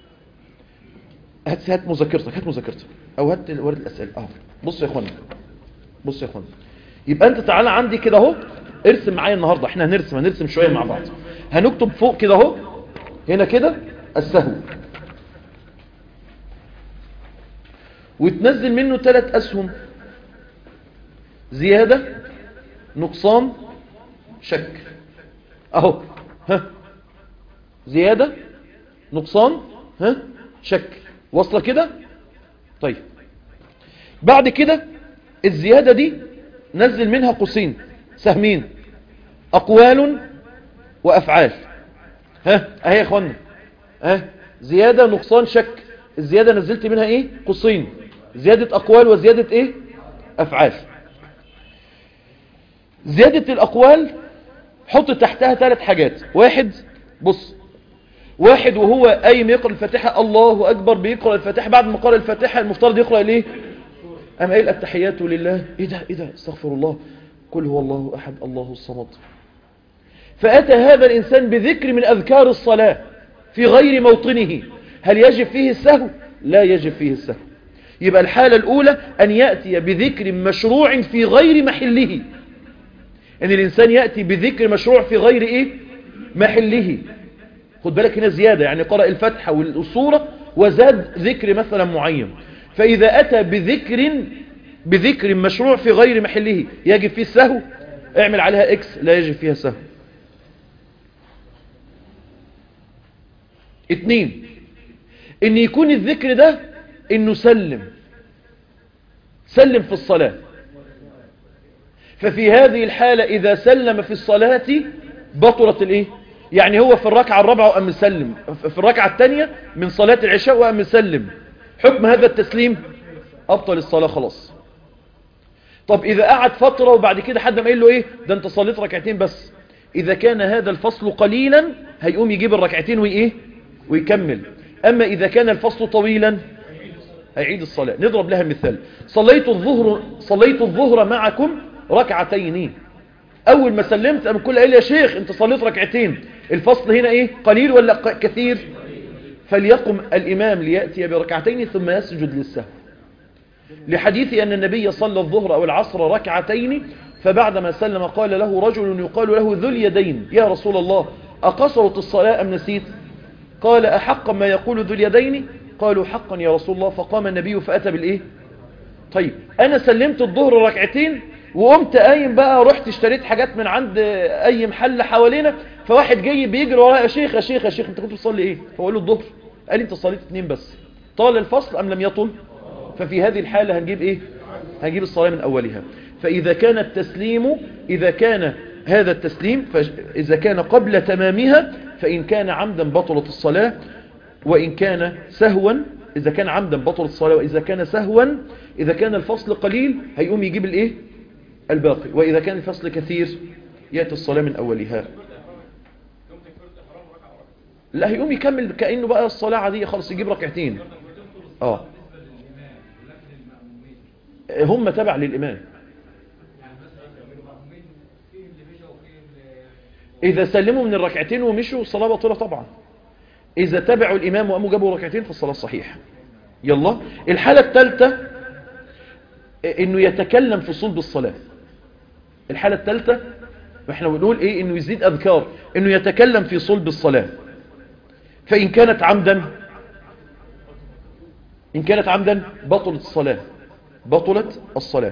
هات هات مذاكرتك هات مذاكرتك او هات ورد الاسئله اهو بص يا اخوانا بص يا اخوانا يبقى انت تعالى عندي كده اهو ارسم معايا النهارده احنا هنرسم هنرسم شويه مع بعض هنكتب فوق كده اهو هنا كده السهو وتنزل منه ثلاث اسهم زياده نقصان شك اهو ها زيادة نقصان ها شك واصلة كده طيب بعد كده الزيادة دي نزل منها قوسين سهمين أقوال وأفعال ها اهي يا اخوانا ها زيادة نقصان شك الزيادة نزلت منها ايه قصين زيادة اقوال وزيادة ايه افعال زيادة الاقوال حط تحتها ثلاث حاجات واحد بص واحد وهو قايم يقرأ الفاتحة الله أكبر بيقرأ الفاتحة بعد ما قرأ الفاتحة المفترض يقرأ ليه أم قايل التحيات لله إيه ده إيه ده استغفر الله قل هو الله أحد الله الصمد فأتى هذا الإنسان بذكر من أذكار الصلاة في غير موطنه هل يجب فيه السهو لا يجب فيه السهو يبقى الحالة الأولى أن يأتي بذكر مشروع في غير محله أن الإنسان يأتي بذكر مشروع في غير إيه محله خد بالك هنا زيادة يعني قرأ الفتحة والصورة وزاد ذكر مثلا معين فإذا أتى بذكر بذكر مشروع في غير محله يجب فيه السهو اعمل عليها اكس لا يجب فيها سهو اتنين ان يكون الذكر ده انه سلم سلم في الصلاة ففي هذه الحالة اذا سلم في الصلاة بطلت الايه يعني هو في الركعة الرابعة وقام مسلم في الركعة الثانية من صلاة العشاء وقام مسلم حكم هذا التسليم أبطل الصلاة خلاص طب إذا قعد فترة وبعد كده حد ما قال له إيه ده أنت صليت ركعتين بس إذا كان هذا الفصل قليلا هيقوم يجيب الركعتين وإيه ويكمل أما إذا كان الفصل طويلا هيعيد الصلاة نضرب لها مثال صليت الظهر صليت الظهر معكم ركعتين اول ما سلمت قام كل قال يا شيخ انت صليت ركعتين الفصل هنا ايه قليل ولا ق- كثير فليقم الامام لياتي بركعتين ثم يسجد للسهو لحديث ان النبي صلى الظهر او العصر ركعتين فبعدما سلم قال له رجل يقال له ذو اليدين يا رسول الله اقصرت الصلاه ام نسيت قال احق ما يقول ذو اليدين قالوا حقا يا رسول الله فقام النبي فاتى بالايه طيب انا سلمت الظهر ركعتين وقمت قايم بقى رحت اشتريت حاجات من عند اي محل حوالينا فواحد جاي بيجري ورايا يا شيخ يا شيخ يا شيخ انت كنت بتصلي ايه فقول له الظهر قال لي انت صليت اتنين بس طال الفصل ام لم يطل ففي هذه الحالة هنجيب ايه هنجيب الصلاة من اولها فاذا كان التسليم اذا كان هذا التسليم فاذا كان قبل تمامها فان كان عمدا بطلت الصلاة وإن كان سهوا إذا كان عمدا بطلت الصلاة وإذا كان سهوا إذا كان الفصل قليل هيقوم يجيب الإيه الباقي وإذا كان الفصل كثير يأتي الصلاة من أولها لا هيقوم يكمل كأنه بقى الصلاة عادية خلاص يجيب ركعتين آه هم تبع للإمام إذا سلموا من الركعتين ومشوا الصلاة باطلة طبعا إذا تبعوا الإمام وقاموا جابوا ركعتين فالصلاة صحيحة يلا الحالة الثالثة إنه يتكلم في صلب الصلاة الحالة الثالثة احنا بنقول إيه إنه يزيد أذكار إنه يتكلم في صلب الصلاة فإن كانت عمدا إن كانت عمدا بطلت الصلاة بطلت الصلاة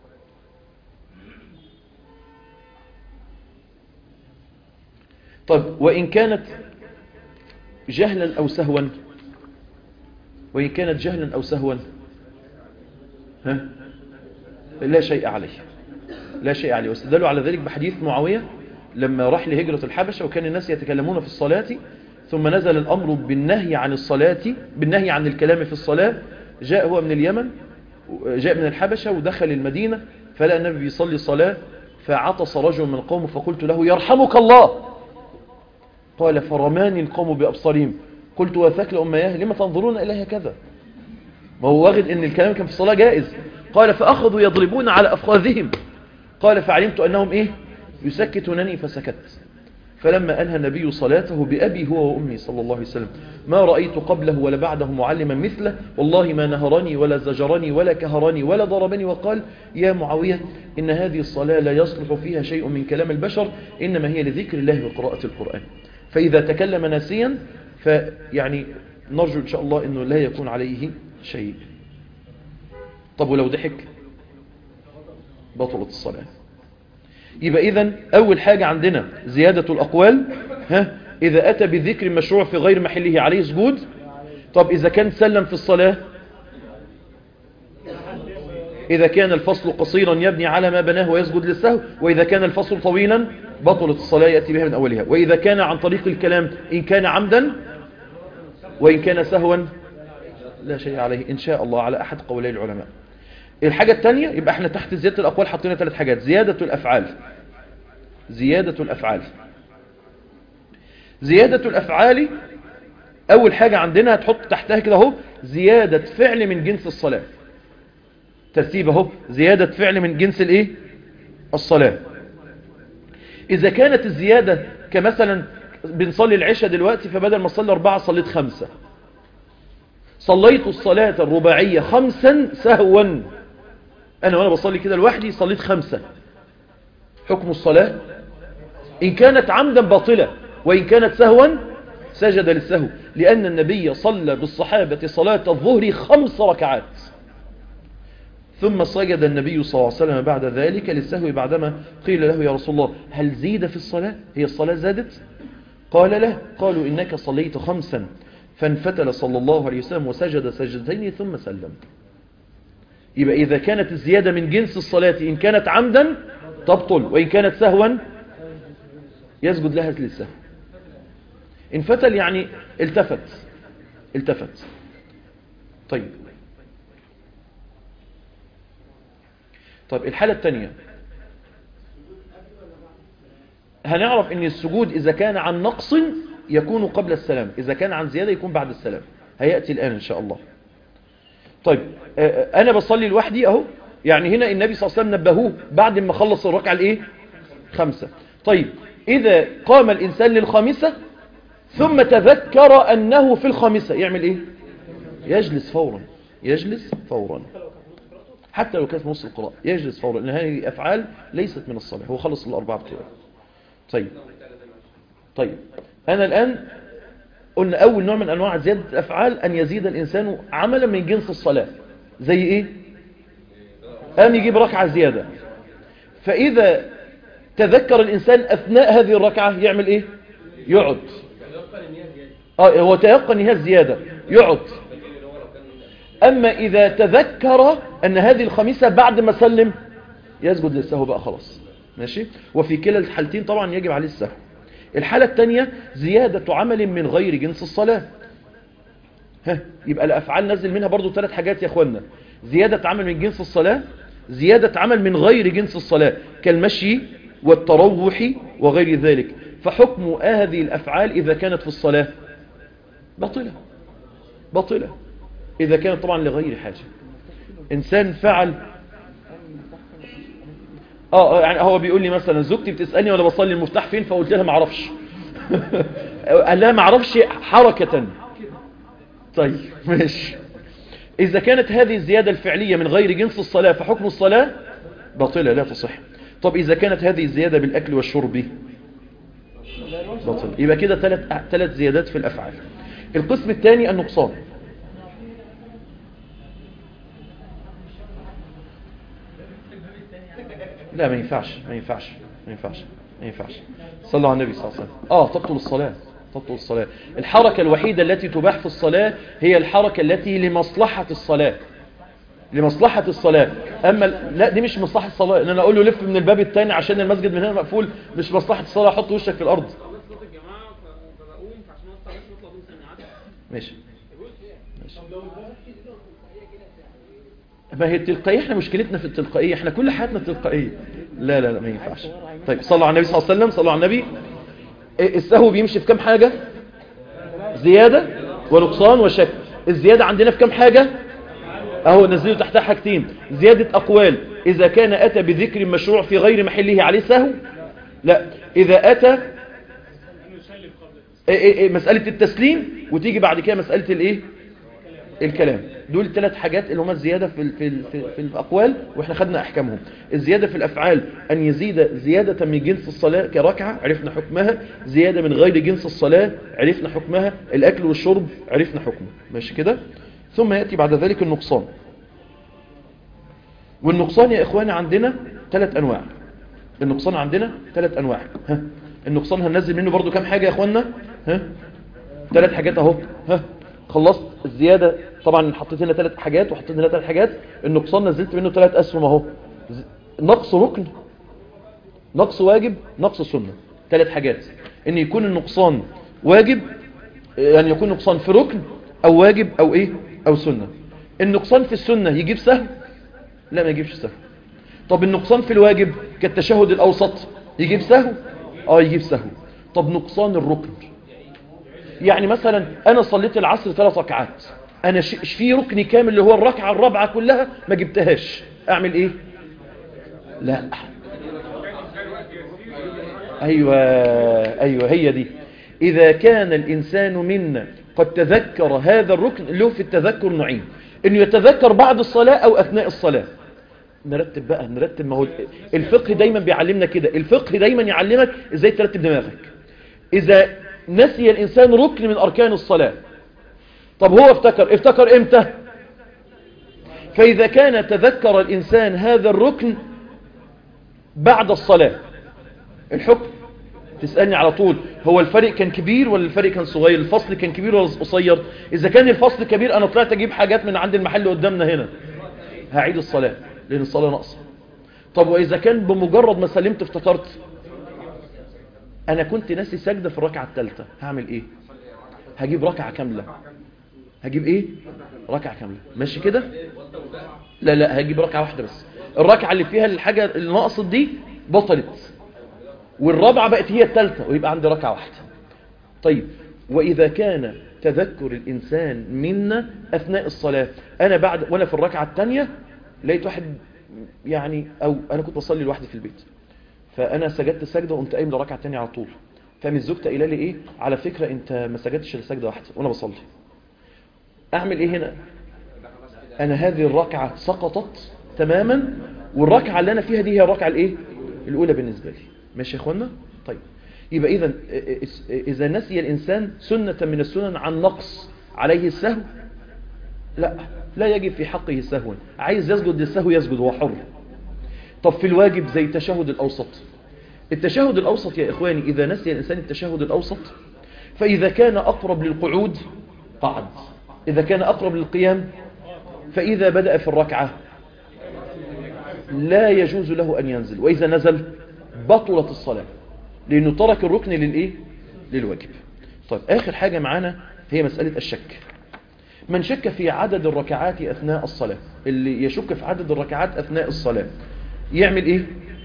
طيب وإن كانت جهلا أو سهوا وإن كانت جهلا أو سهوا ها؟ لا شيء عليه لا شيء عليه واستدلوا على ذلك بحديث معاوية لما راح لهجرة الحبشة وكان الناس يتكلمون في الصلاة ثم نزل الأمر بالنهي عن الصلاة بالنهي عن الكلام في الصلاة جاء هو من اليمن جاء من الحبشة ودخل المدينة فلقى النبي بيصلي صلاة فعطس رجل من القوم فقلت له يرحمك الله قال فرماني القوم بأبصارهم قلت وثكل أمياه لما تنظرون إليها كذا ما هو واخد ان الكلام كان في الصلاة جائز قال فأخذوا يضربون على أفخاذهم قال فعلمت أنهم إيه يسكتونني فسكت فلما أنهى النبي صلاته بأبي هو وأمي صلى الله عليه وسلم ما رأيت قبله ولا بعده معلما مثله والله ما نهرني ولا زجرني ولا كهرني ولا ضربني وقال يا معاوية إن هذه الصلاة لا يصلح فيها شيء من كلام البشر إنما هي لذكر الله وقراءة القرآن فإذا تكلم ناسيا فيعني نرجو إن شاء الله أنه لا يكون عليه شيء طب ولو ضحك بطلت الصلاة يبقى إذن أول حاجة عندنا زيادة الأقوال ها إذا أتى بذكر مشروع في غير محله عليه سجود طب إذا كان سلم في الصلاة إذا كان الفصل قصيرا يبني على ما بناه ويسجد للسهو وإذا كان الفصل طويلا بطلت الصلاة يأتي بها من أولها وإذا كان عن طريق الكلام إن كان عمدا وإن كان سهوا لا شيء عليه إن شاء الله على أحد قولي العلماء الحاجة الثانية يبقى احنا تحت زيادة الأقوال حطينا ثلاث حاجات زيادة الأفعال زيادة الأفعال زيادة الأفعال أول حاجة عندنا هتحط تحتها كده اهو زيادة فعل من جنس الصلاة ترتيب اهو زيادة فعل من جنس الايه الصلاة إذا كانت الزيادة كمثلا بنصلي العشاء دلوقتي فبدل ما صلي أربعة صليت خمسة صليت الصلاة الرباعية خمسا سهوا أنا وأنا بصلي كده لوحدي صليت خمسة حكم الصلاة إن كانت عمدا باطلة وإن كانت سهوا سجد للسهو لأن النبي صلى بالصحابة صلاة الظهر خمس ركعات ثم سجد النبي صلى الله عليه وسلم بعد ذلك للسهو بعدما قيل له يا رسول الله هل زيد في الصلاة هي الصلاة زادت قال له قالوا إنك صليت خمسا فانفتل صلى الله عليه وسلم وسجد سجدتين ثم سلم يبقى إذا كانت الزيادة من جنس الصلاة إن كانت عمدا تبطل وإن كانت سهوا يسجد لها للسهو انفتل يعني التفت التفت طيب طيب الحالة الثانية هنعرف ان السجود اذا كان عن نقص يكون قبل السلام اذا كان عن زيادة يكون بعد السلام هيأتي الان ان شاء الله طيب انا بصلي لوحدي اهو يعني هنا النبي صلى الله عليه وسلم نبهوه بعد ما خلص الركعة الايه خمسة طيب اذا قام الانسان للخامسة ثم تذكر انه في الخامسة يعمل ايه يجلس فورا يجلس فورا حتى لو كانت نص القراءة يجلس فورا لأن هذه أفعال ليست من الصلاة هو خلص الأربعة بتوعه طيب طيب أنا الآن قلنا أول نوع من أنواع زيادة الأفعال أن يزيد الإنسان عملا من جنس الصلاة زي إيه قام يجيب ركعة زيادة فإذا تذكر الإنسان أثناء هذه الركعة يعمل إيه يقعد آه هو تيقن هي الزيادة يقعد أما إذا تذكر أن هذه الخميسة بعد ما سلم يسجد للسهو بقى خلاص ماشي وفي كلا الحالتين طبعا يجب عليه السهو الحالة الثانية زيادة عمل من غير جنس الصلاة ها يبقى الأفعال نزل منها برضو ثلاث حاجات يا أخوانا زيادة عمل من جنس الصلاة زيادة عمل من غير جنس الصلاة كالمشي والتروح وغير ذلك فحكم هذه الأفعال إذا كانت في الصلاة باطلة باطلة إذا كانت طبعا لغير حاجة إنسان فعل آه يعني هو بيقول لي مثلا زوجتي بتسألني وأنا بصلي المفتاح فين فقلت لها ما اعرفش قال لها ما اعرفش حركة طيب ماشي إذا كانت هذه الزيادة الفعلية من غير جنس الصلاة فحكم الصلاة باطلة لا تصح طب إذا كانت هذه الزيادة بالأكل والشرب باطل يبقى كده ثلاث ثلاث زيادات في الأفعال القسم الثاني النقصان لا ما ينفعش ما ينفعش ما ينفعش ما ينفعش صلى على النبي صلى الله عليه وسلم اه تبطل الصلاة تبطل الصلاة الحركة الوحيدة التي تباح في الصلاة هي الحركة التي لمصلحة الصلاة لمصلحة الصلاة أما لا دي مش مصلحة الصلاة إن أنا أقول له لف من الباب الثاني عشان المسجد من هنا مقفول مش مصلحة الصلاة حط وشك في الأرض ماشي ماشي ما هي التلقائية احنا مشكلتنا في التلقائية احنا كل حياتنا تلقائية لا لا لا ما ينفعش طيب صلوا على النبي صلى الله عليه وسلم صلوا على النبي السهو بيمشي في كم حاجة زيادة ونقصان وشك الزيادة عندنا في كم حاجة اهو نزلوا تحتها حاجتين زيادة اقوال اذا كان اتى بذكر مشروع في غير محله عليه سهو لا اذا اتى مسألة التسليم وتيجي بعد كده مسألة الايه الكلام دول الثلاث حاجات اللي هما الزيادة في, ال في, ال في, في الأقوال وإحنا خدنا أحكامهم الزيادة في الأفعال أن يزيد زيادة من جنس الصلاة كركعة عرفنا حكمها زيادة من غير جنس الصلاة عرفنا حكمها الأكل والشرب عرفنا حكمه ماشي كده ثم يأتي بعد ذلك النقصان والنقصان يا إخواني عندنا ثلاث أنواع النقصان عندنا ثلاث أنواع ها النقصان هننزل منه برضو كم حاجة يا إخواننا ها ثلاث حاجات أهو ها خلصت الزيادة طبعا حطيت هنا ثلاث حاجات وحطيت هنا ثلاث حاجات النقصان نزلت منه ثلاث أسهم اهو نقص ركن نقص واجب نقص سنة ثلاث حاجات ان يكون النقصان واجب يعني يكون نقصان في ركن او واجب او ايه أو سنة النقصان في السنة يجيب سهو لا ما يجيبش سهو طب النقصان في الواجب كالتشهد الأوسط يجيب سهو اه يجيب سهو طب نقصان الركن يعني مثلا أنا صليت العصر ثلاث ركعات أنا ش... في ركن كامل اللي هو الركعة الرابعة كلها ما جبتهاش أعمل إيه لا أيوة أيوة هي دي إذا كان الإنسان منا قد تذكر هذا الركن له في التذكر نوعين إنه يتذكر بعد الصلاة أو أثناء الصلاة نرتب بقى نرتب ما هو الفقه دايما بيعلمنا كده الفقه دايما يعلمك ازاي ترتب دماغك اذا نسي الانسان ركن من اركان الصلاة طب هو افتكر افتكر امتى فاذا كان تذكر الانسان هذا الركن بعد الصلاة الحكم تسألني على طول هو الفرق كان كبير ولا الفرق كان صغير الفصل كان كبير ولا قصير اذا كان الفصل كبير انا طلعت اجيب حاجات من عند المحل قدامنا هنا هعيد الصلاة لأن الصلاة ناقصة طب وإذا كان بمجرد ما سلمت افتكرت أنا كنت ناسي سجدة في الركعة الثالثة هعمل إيه هجيب ركعة كاملة هجيب إيه ركعة كاملة ماشي كده لا لا هجيب ركعة واحدة بس الركعة اللي فيها الحاجة اللي ناقصت دي بطلت والرابعة بقت هي الثالثة ويبقى عندي ركعة واحدة طيب وإذا كان تذكر الإنسان منا أثناء الصلاة أنا بعد وأنا في الركعة الثانية لقيت واحد يعني أو أنا كنت بصلي لوحدي في البيت فأنا سجدت سجدة وقمت قايم لركعة تانية على طول فمن زوجتي قايله لي إيه على فكرة أنت ما سجدتش لسجدة واحدة وأنا بصلي أعمل إيه هنا أنا هذه الركعة سقطت تماما والركعة اللي أنا فيها دي هي الركعة الإيه الأولى بالنسبة لي ماشي يا إخوانا طيب يبقى إذا إذا نسي الإنسان سنة من السنن عن نقص عليه السهو لا لا يجب في حقه سهوا عايز يسجد للسهو يسجد هو حر طب في الواجب زي التشهد الأوسط التشهد الأوسط يا إخواني إذا نسي الإنسان التشهد الأوسط فإذا كان أقرب للقعود قعد إذا كان أقرب للقيام فإذا بدأ في الركعة لا يجوز له أن ينزل وإذا نزل بطلت الصلاة لأنه ترك الركن للإيه؟ للواجب طيب آخر حاجة معانا هي مسألة الشك من شك في عدد الركعات أثناء الصلاة اللي يشك في عدد الركعات أثناء الصلاة يعمل إيه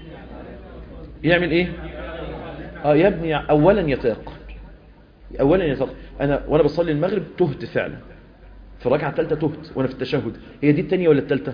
يعمل إيه آه يبني أولا يتيقن أولا يتيقن أنا وأنا بصلي المغرب تهت فعلا في الركعة الثالثة تهت وأنا في التشهد هي دي الثانية ولا الثالثة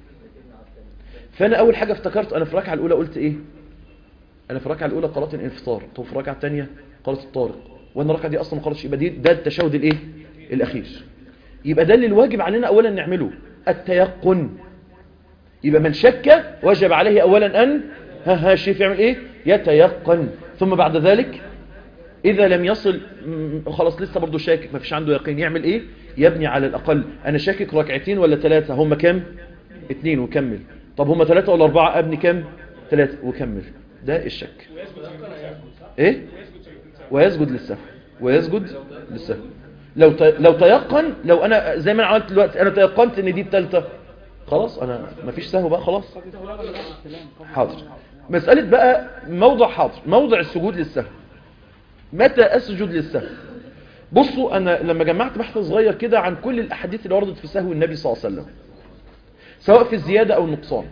فأنا أول حاجة افتكرت أنا في الركعة الأولى قلت إيه أنا في الركعة الأولى قرأت الانفطار طب في الركعة الثانية قرأت الطارق وأنا الركعة دي أصلا ما قرأتش يبقى دي ده التشهد الإيه الأخير يبقى ده اللي الواجب علينا أولا نعمله التيقن يبقى من شك وجب عليه أولا أن ها ها الشيف يعمل إيه يتيقن ثم بعد ذلك إذا لم يصل خلاص لسه برضه شاكك ما فيش عنده يقين يعمل إيه يبني على الأقل أنا شاكك ركعتين ولا ثلاثة هم كام اتنين وكمل طب هم ثلاثة ولا أربعة أبني كام ثلاثة وكمل ده الشك إيه ويسجد للسهو ويسجد للسهو لو لو تيقن لو انا زي ما انا عملت دلوقتي انا تيقنت ان دي الثالثه خلاص انا مفيش سهو بقى خلاص حاضر مساله بقى موضع حاضر موضع السجود للسهو متى اسجد للسهو بصوا انا لما جمعت بحث صغير كده عن كل الاحاديث اللي وردت في سهو النبي صلى الله عليه وسلم سواء في الزياده او النقصان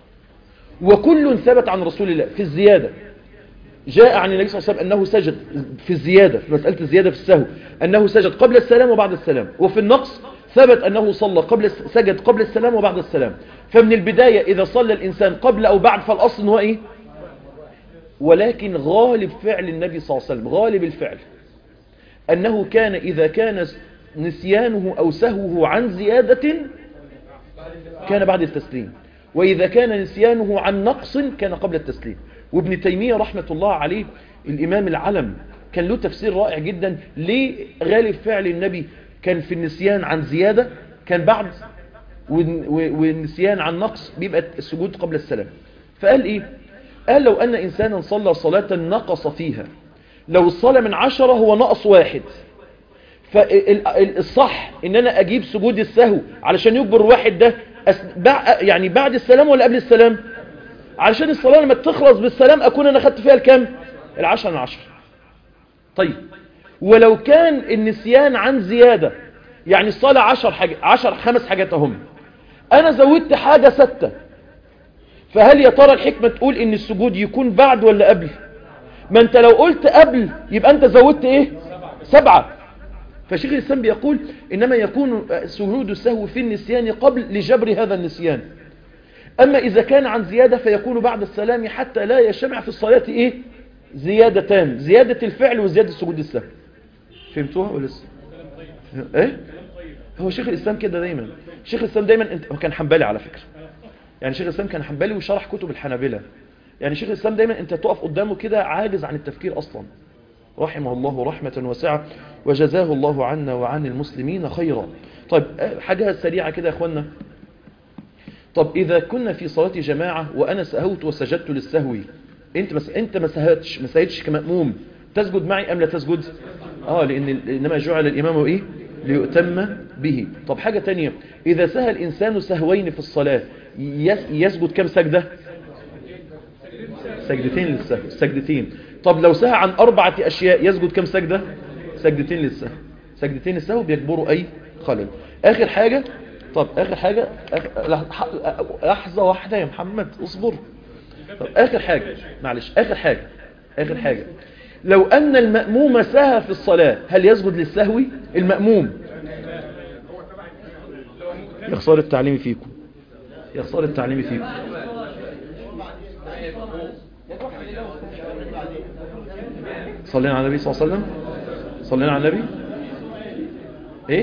وكل ثبت عن رسول الله في الزياده جاء عن النبي صلى الله عليه وسلم أنه سجد في الزيادة في مسألة الزيادة في السهو أنه سجد قبل السلام وبعد السلام وفي النقص ثبت أنه صلى قبل سجد قبل السلام وبعد السلام فمن البداية إذا صلى الإنسان قبل أو بعد فالأصل هو إيه ولكن غالب فعل النبي صلى الله عليه وسلم غالب الفعل أنه كان إذا كان نسيانه أو سهوه عن زيادة كان بعد التسليم وإذا كان نسيانه عن نقص كان قبل التسليم وابن تيمية رحمة الله عليه الإمام العلم كان له تفسير رائع جدا ليه غالب فعل النبي كان في النسيان عن زيادة كان بعد والنسيان عن نقص بيبقى السجود قبل السلام فقال إيه قال لو أن إنسانا صلى صلاة نقص فيها لو الصلاة من عشرة هو نقص واحد فالصح ان انا اجيب سجود السهو علشان يجبر واحد ده يعني بعد السلام ولا قبل السلام علشان الصلاة لما تخلص بالسلام أكون أنا خدت فيها الكام العشر من عشر طيب ولو كان النسيان عن زيادة يعني الصلاة عشر حاجة عشر خمس حاجات اهم انا زودت حاجة ستة فهل يا ترى الحكمة تقول ان السجود يكون بعد ولا قبل ما انت لو قلت قبل يبقى انت زودت ايه سبعة فشيخ الإسلام بيقول إنما يكون سجود السهو في النسيان قبل لجبر هذا النسيان أما إذا كان عن زيادة فيكون بعد السلام حتى لا يجتمع في الصلاة إيه زيادتان زيادة الفعل وزيادة سجود السهو فهمتوها ولا لسه ايه هو شيخ الإسلام كده دايما شيخ الإسلام دايما انت هو كان حنبلي على فكرة يعني شيخ الإسلام كان حنبلي وشرح كتب الحنابلة يعني شيخ الإسلام دايما انت تقف قدامه كده عاجز عن التفكير أصلا رحمه الله رحمة واسعة وجزاه الله عنا وعن المسلمين خيرا طيب حاجة سريعة كده يا أخوانا طب إذا كنا في صلاة جماعة وأنا سهوت وسجدت للسهو أنت مس... أنت ما سهتش ما سهتش كمأموم تسجد معي أم لا تسجد آه لأن إنما جعل الإمام إيه ليؤتم به طب حاجة تانية إذا سهى الإنسان سهوين في الصلاة يس... يسجد كم سجدة سجدتين للسهو سجدتين طب لو سهى عن أربعة أشياء يسجد كم سجدة سجدتين للسهو سجدتين للسهو بيجبروا أي خلل آخر حاجة طب آخر حاجة آخر... لحظة واحدة يا محمد اصبر طب آخر حاجة معلش آخر حاجة آخر حاجة لو أن المأموم سهى في الصلاة هل يسجد للسهو المأموم يخسر التعليم فيكم يخسر التعليم فيكم صلينا على النبي صلى الله عليه وسلم صلينا على النبي ايه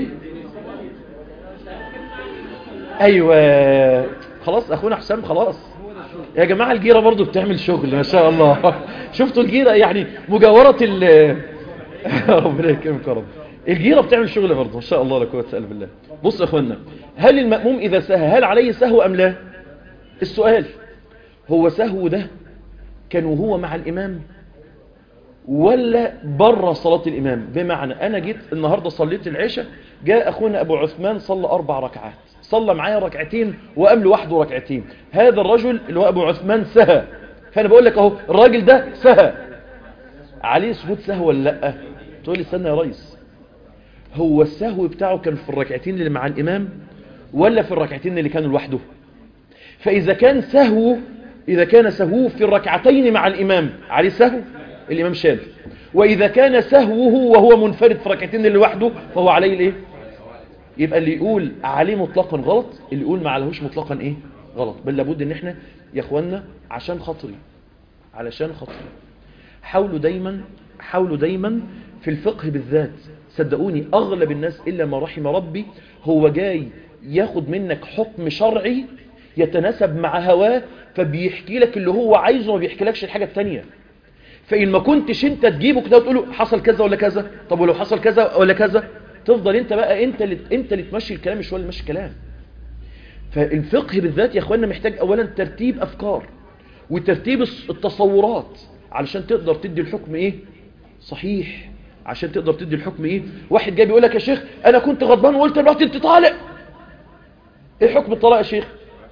ايوه خلاص اخونا حسام خلاص يا جماعة الجيرة برضو بتعمل شغل ما شاء الله شفتوا الجيرة يعني مجاورة ال ربنا يكرمك يا رب الجيرة بتعمل شغل برضو ما شاء الله لا قوه الا بالله بص يا اخوانا هل المأموم اذا سهى هل عليه سهو ام لا السؤال هو سهو ده كان وهو مع الامام ولا بره صلاة الإمام بمعنى أنا جيت النهاردة صليت العشاء جاء أخونا أبو عثمان صلى أربع ركعات صلى معايا ركعتين وقام لوحده ركعتين هذا الرجل اللي هو أبو عثمان سهى فأنا بقول لك أهو الراجل ده سهى عليه سجود سهو ولا لأ تقول لي استنى يا ريس هو السهو بتاعه كان في الركعتين اللي مع الإمام ولا في الركعتين اللي كانوا لوحده فإذا كان سهو إذا كان سهوه في الركعتين مع الإمام عليه سهو الإمام شاذ وإذا كان سهوه وهو منفرد في ركعتين اللي لوحده فهو عليه الايه يبقى اللي يقول عليه مطلقا غلط اللي يقول ما عليهوش مطلقا ايه غلط بل لابد ان احنا يا اخوانا عشان خاطري علشان خاطري حاولوا دايما حاولوا دايما في الفقه بالذات صدقوني اغلب الناس الا ما رحم ربي هو جاي ياخد منك حكم شرعي يتناسب مع هواه فبيحكي لك اللي هو عايزه وما بيحكي لكش الحاجة التانية فإن ما كنتش انت تجيبه كده وتقول له حصل كذا ولا كذا طب ولو حصل كذا ولا كذا تفضل انت بقى انت اللي انت اللي تمشي الكلام مش هو اللي ماشي الكلام فالفقه بالذات يا اخوانا محتاج اولا ترتيب افكار وترتيب التصورات علشان تقدر تدي الحكم ايه صحيح عشان تقدر تدي الحكم ايه واحد جاي بيقول لك يا شيخ انا كنت غضبان وقلت دلوقتي انت طالق ايه حكم الطلاق يا شيخ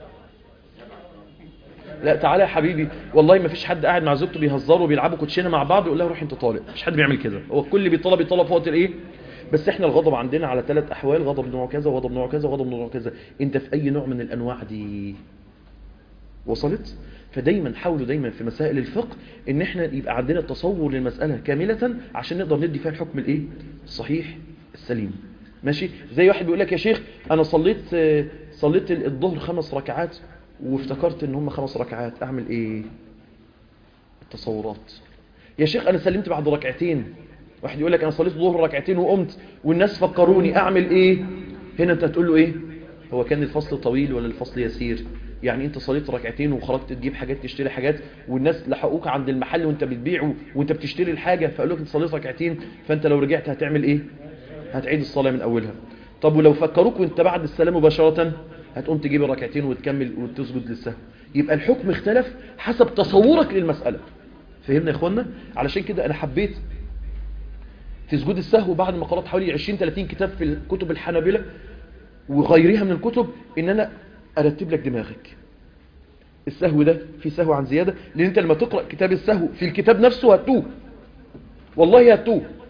لا تعالى يا حبيبي والله ما فيش حد قاعد مع زوجته بيهزروا وبيلعبوا كوتشينه مع بعض ويقول لها روح انت طالق مش حد بيعمل كده هو الكل بيطلب يطلب في وقت الايه بس احنا الغضب عندنا على ثلاث احوال غضب نوع كذا وغضب نوع كذا وغضب نوع كذا انت في اي نوع من الانواع دي وصلت فدايما حاولوا دايما في مسائل الفقه ان احنا يبقى عندنا تصور للمسألة كاملة عشان نقدر ندي فيها الحكم الايه الصحيح السليم ماشي زي واحد بيقول لك يا شيخ انا صليت صليت الظهر خمس ركعات وافتكرت ان هم خمس ركعات اعمل ايه التصورات يا شيخ انا سلمت بعد ركعتين واحد يقول لك انا صليت الظهر ركعتين وقمت والناس فكروني اعمل ايه هنا انت هتقول له ايه هو كان الفصل طويل ولا الفصل يسير يعني انت صليت ركعتين وخرجت تجيب حاجات تشتري حاجات والناس لحقوك عند المحل وانت بتبيع وانت بتشتري الحاجة فقالوا لك انت صليت ركعتين فانت لو رجعت هتعمل ايه هتعيد الصلاة من اولها طب ولو فكروك وانت بعد السلام مباشرة هتقوم تجيب الركعتين وتكمل وتسجد للسهو يبقى الحكم اختلف حسب تصورك للمسألة فهمنا يا اخوانا علشان كده انا حبيت في سجود السهو بعد ما قرأت حوالي 20 30 كتاب في الكتب الحنابلة وغيرها من الكتب ان انا ارتب لك دماغك السهو ده في سهو عن زيادة لان انت لما تقرأ كتاب السهو في الكتاب نفسه هتوه والله هتوه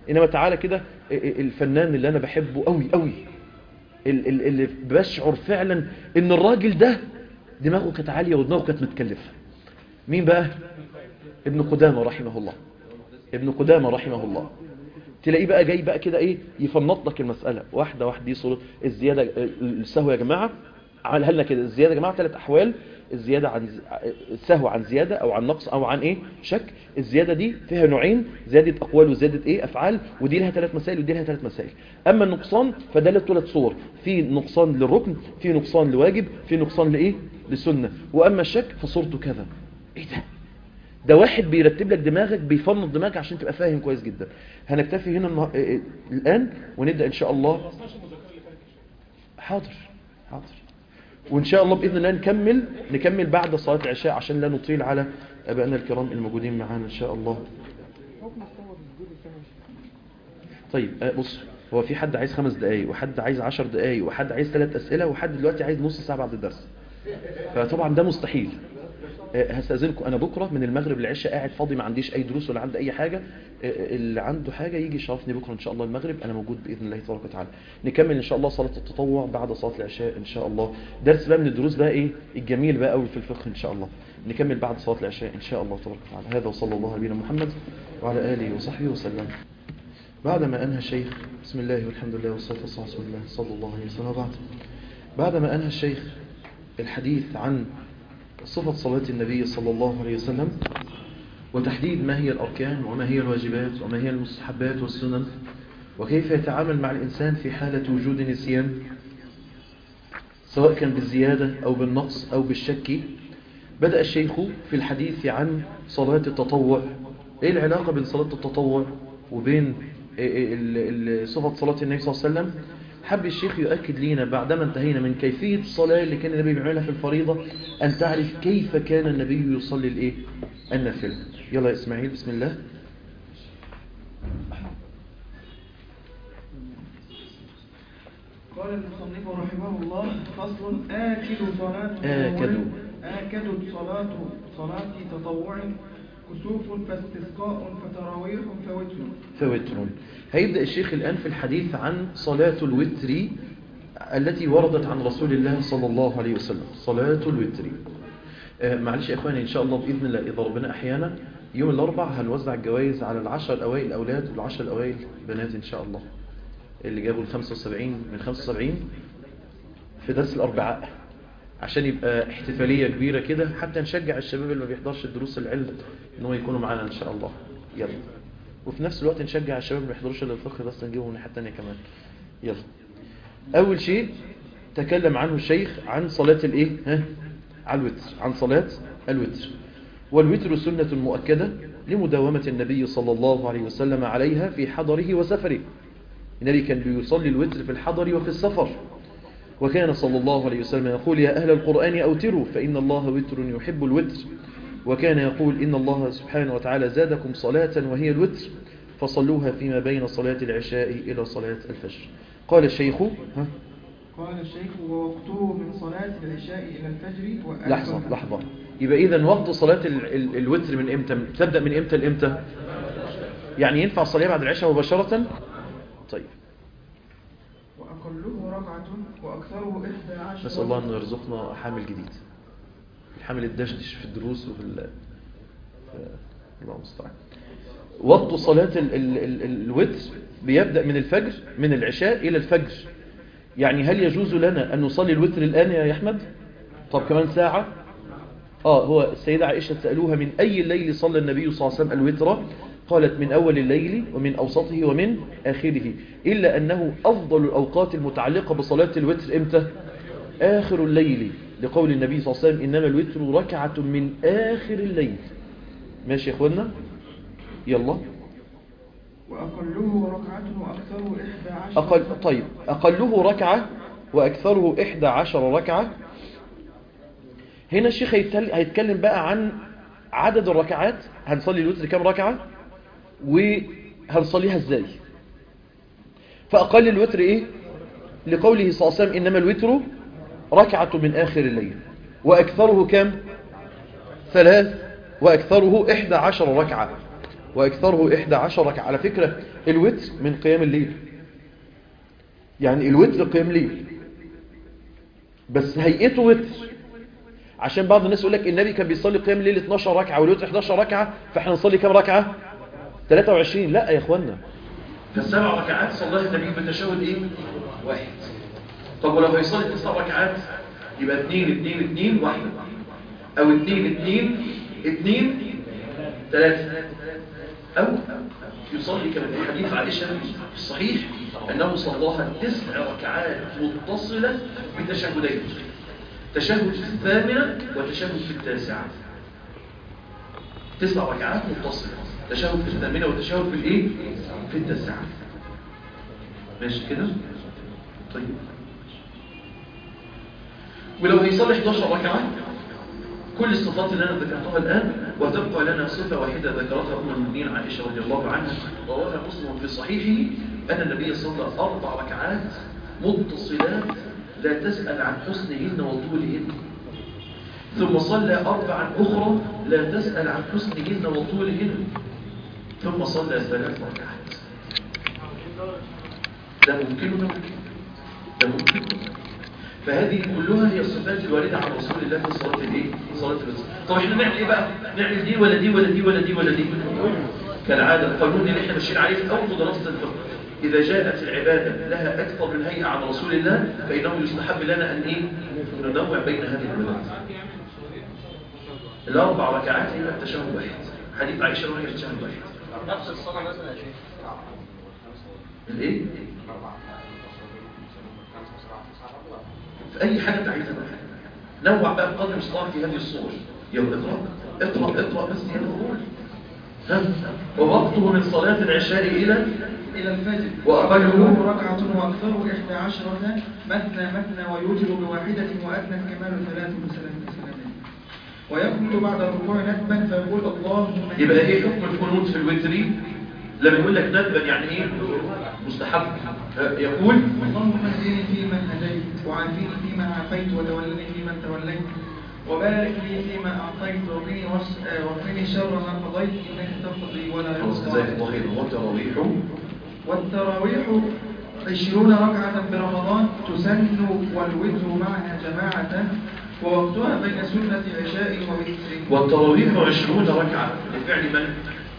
انما تعالى كده الفنان اللي انا بحبه قوي قوي ال- ال- اللي بشعر فعلا ان الراجل ده دماغه كانت عالية ودماغه كانت متكلفة مين بقى ابن قدامة رحمه الله ابن قدامة رحمه الله تلاقيه بقى جاي بقى كده ايه يفنط لك المسألة واحدة واحدة دي صورة الزيادة السهو يا جماعة عملها لنا كده الزيادة يا جماعة ثلاث أحوال الزيادة عن السهو عن زيادة أو عن نقص أو عن إيه شك الزيادة دي فيها نوعين زيادة أقوال وزيادة إيه أفعال ودي لها ثلاث مسائل ودي لها ثلاث مسائل أما النقصان فده له ثلاث صور في نقصان للركن في نقصان لواجب في نقصان لإيه لسنة وأما الشك فصورته كذا إيه ده ده واحد بيرتب لك دماغك بيفنط دماغك عشان تبقى فاهم كويس جدا هنكتفي هنا النه... إيه الآن ونبدأ إن شاء الله حاضر حاضر وإن شاء الله بإذن الله نكمل نكمل بعد صلاة العشاء عشان لا نطيل على أبائنا الكرام الموجودين معانا إن شاء الله حكم الصور بالسجود السهوي طيب آه، بص هو في حد عايز خمس دقايق وحد عايز عشر دقايق وحد عايز ثلاث أسئلة وحد دلوقتي عايز نص ساعة بعد الدرس فطبعا ده مستحيل آه، هستأذنكم أنا بكرة من المغرب للعشاء قاعد فاضي ما عنديش أي دروس ولا عندي أي حاجة آه، اللي عنده حاجة يجي يشرفني بكرة إن شاء الله المغرب أنا موجود بإذن الله تبارك وتعالى نكمل إن شاء الله صلاة التطوع بعد صلاة العشاء إن شاء الله درس بقى من الدروس بقى إيه الجميل بقى قوي في الفقه إن شاء الله نكمل بعد صلاة العشاء إن شاء الله تبارك وتعالى هذا وصلى الله على نبينا محمد وعلى آله وصحبه وسلم بعدما أنهى الشيخ بسم الله والحمد لله والصلاة والسلام على رسول الله صلى الله عليه وسلم وبعد بعدما أنهى الشيخ الحديث عن صفة صلاة النبي صلى الله عليه وسلم وتحديد ما هي الأركان وما هي الواجبات وما هي المستحبات والسنن وكيف يتعامل مع الإنسان في حالة وجود نسيان سواء كان بالزيادة أو بالنقص أو بالشك بدأ الشيخ في الحديث عن صلاة التطوع إيه العلاقة بين صلاة التطوع وبين ال- ال- صفة صلاة النبي صلى الله عليه وسلم حب الشيخ يؤكد لنا بعدما انتهينا من كيفية الصلاة اللي كان النبي بيعملها في الفريضة أن تعرف كيف كان النبي يصلي الإيه النافلة يلا يا إسماعيل بسم الله قال المصنف رحمه الله فصل آكد صلاة آكد. تطوع آكد صلاة صلاة تطوع كسوف فاستسقاء فتراويح فوتر فوتر هيبدأ الشيخ الآن في الحديث عن صلاة الوتر التي وردت عن رسول الله صلى الله عليه وسلم صلاة الوتر آه، معلش يا إخواني إن شاء الله بإذن الله إذا ربنا أحيانا يوم الأربع هنوزع الجوائز على العشر الأوائل أولاد والعشر الأوائل بنات إن شاء الله اللي جابوا ال 75 من 75 في درس الأربعاء عشان يبقى احتفالية كبيرة كده حتى نشجع الشباب اللي ما بيحضرش الدروس العلم ان هو يكونوا معانا ان شاء الله يلا وفي نفس الوقت نشجع الشباب اللي ما بيحضروش الا الفقه بس نجيبهم من الناحيه الثانيه كمان يلا اول شيء تكلم عنه الشيخ عن صلاة الايه ها عن الوتر عن صلاة الوتر والوتر سنة مؤكدة لمداومة النبي صلى الله عليه وسلم عليها في حضره وسفره النبي كان بيصلي الوتر في الحضر وفي السفر وكان صلى الله عليه وسلم يقول يا أهل القرآن أوتروا فإن الله وتر يحب الوتر وكان يقول إن الله سبحانه وتعالى زادكم صلاة وهي الوتر فصلوها فيما بين صلاة العشاء إلى صلاة الفجر قال الشيخ ها قال الشيخ ووقته من صلاة العشاء إلى الفجر وأكثر لحظة لحظة يبقى إذا وقت صلاة ال ال الوتر من إمتى تبدأ من إمتى لإمتى يعني ينفع الصلاة بعد العشاء مباشرة طيب وأقله ركعة وأكثره إحدى عشر نسأل الله أن يرزقنا حامل جديد الحامل الدشدش في الدروس وفي ال... ف- الله المستعان وقت صلاة ال... ال... ال... الوتر بيبدأ من الفجر من العشاء إلى الفجر يعني هل يجوز لنا أن نصلي الوتر الآن يا أحمد طب كمان ساعة آه هو السيدة عائشة سألوها من أي الليل صلى النبي صلى الله عليه وسلم الوتر قالت من أول الليل ومن أوسطه ومن آخره إلا أنه أفضل الأوقات المتعلقة بصلاة الوتر إمتى آخر الليل لقول النبي صلى الله عليه وسلم إنما الوتر ركعة من آخر الليل ماشي يا إخوانا يلا وأقله ركعة وأكثره إحدى عشر أقل طيب أقله ركعة وأكثره إحدى عشر ركعة هنا الشيخ هيتل- هيتكلم بقى عن عدد الركعات هنصلي الوتر كام ركعة وهنصليها ازاي فأقل الوتر إيه لقوله صلى الله عليه وسلم إنما الوتر ركعة من آخر الليل وأكثره كم ثلاث وأكثره إحدى عشر ركعة وأكثره إحدى عشر ركعة على فكرة الوتر من قيام الليل يعني الوتر قيام ليل بس هيئته وتر عشان بعض الناس يقول لك النبي كان بيصلي قيام الليل 12 ركعة والوتر 11 ركعة فاحنا نصلي كام ركعة 23 لا يا اخوانا فالسبع ركعات صلاها النبي بتشهد ايه واحد طب ولو هيصلي تسع ركعات يبقى 2 2 2 واحدة او 2 2 2 3 او يصلي كما في حديث عائشة في الصحيح انه صلاها تسع ركعات متصلة بتشهدين تشهد في الثامنة وتشهد في التاسعة تسع ركعات متصلة تشهد في الثامنة وتشهد في الايه في التاسعة ماشي كده طيب ولو هيصلي 11 ركعة كل الصفات اللي انا ذكرتها الان وتبقى لنا صفة واحدة ذكرتها ام المؤمنين عائشة رضي الله عنها رواها مسلم في صحيحه ان النبي صلى اربع ركعات متصلات لا تسأل عن حسنهن وطولهن ثم صلى أربعا أخرى لا تسأل عن حسنهن وطولهن ثم صلى ثلاث ركعات ده ممكن وممكن ده ممكن فهذه كلها هي الصفات الواردة عن رسول الله في صلاة الايه؟ صلاة الوتر. طب احنا نعمل ايه بقى؟ نعمل دي ولا دي ولا دي ولا دي ولا دي؟ كالعادة القانون اللي احنا ماشيين عليه في أول دراسة الفقه إذا جاءت العبادة لها أكثر من هيئة عن رسول الله فإنه يستحب لنا أن إيه؟ ننوع بين هذه العبادات الأربع ركعات يبقى التشهد واحد حديث عائشة وهي التشهد واحد نفس الصلاة مثلا يا شيخ الإيه؟ في أي حاجة أنت عايزها بقى نوع بقى بقدر المستطاع في هذه الصور يلا اقرأ اقرأ اقرأ بس يا نقول ها ووقته من صلاة العشاء إلى إلى الفجر وأقله ركعة وأكثره إحدى عشرة مثنى مثنى ويوتر بواحدة وأدنى الكمال ثلاث وسلام سلامين ويقول بعد الركوع ندبا فيقول اللهم يبقى ايه حكم القنوت في الوتر لما يقول لك ندبا يعني ايه مستحب ها، يقول اللهم اهدني فيمن هديت وعافيني فيما عافيت وتولني فيمن توليت وبارك لي فيما أعطيت وقني وس- آه، وقني شر ما قضيت إنك تقضي ولا خلاص جزاك يقضى الله خير والتراويح والتراويح عشرون ركعة برمضان تسن والوتر معها جماعة ووقتها بين سنة عشاء ووتر والتراويح عشرون ركعة لفعل من؟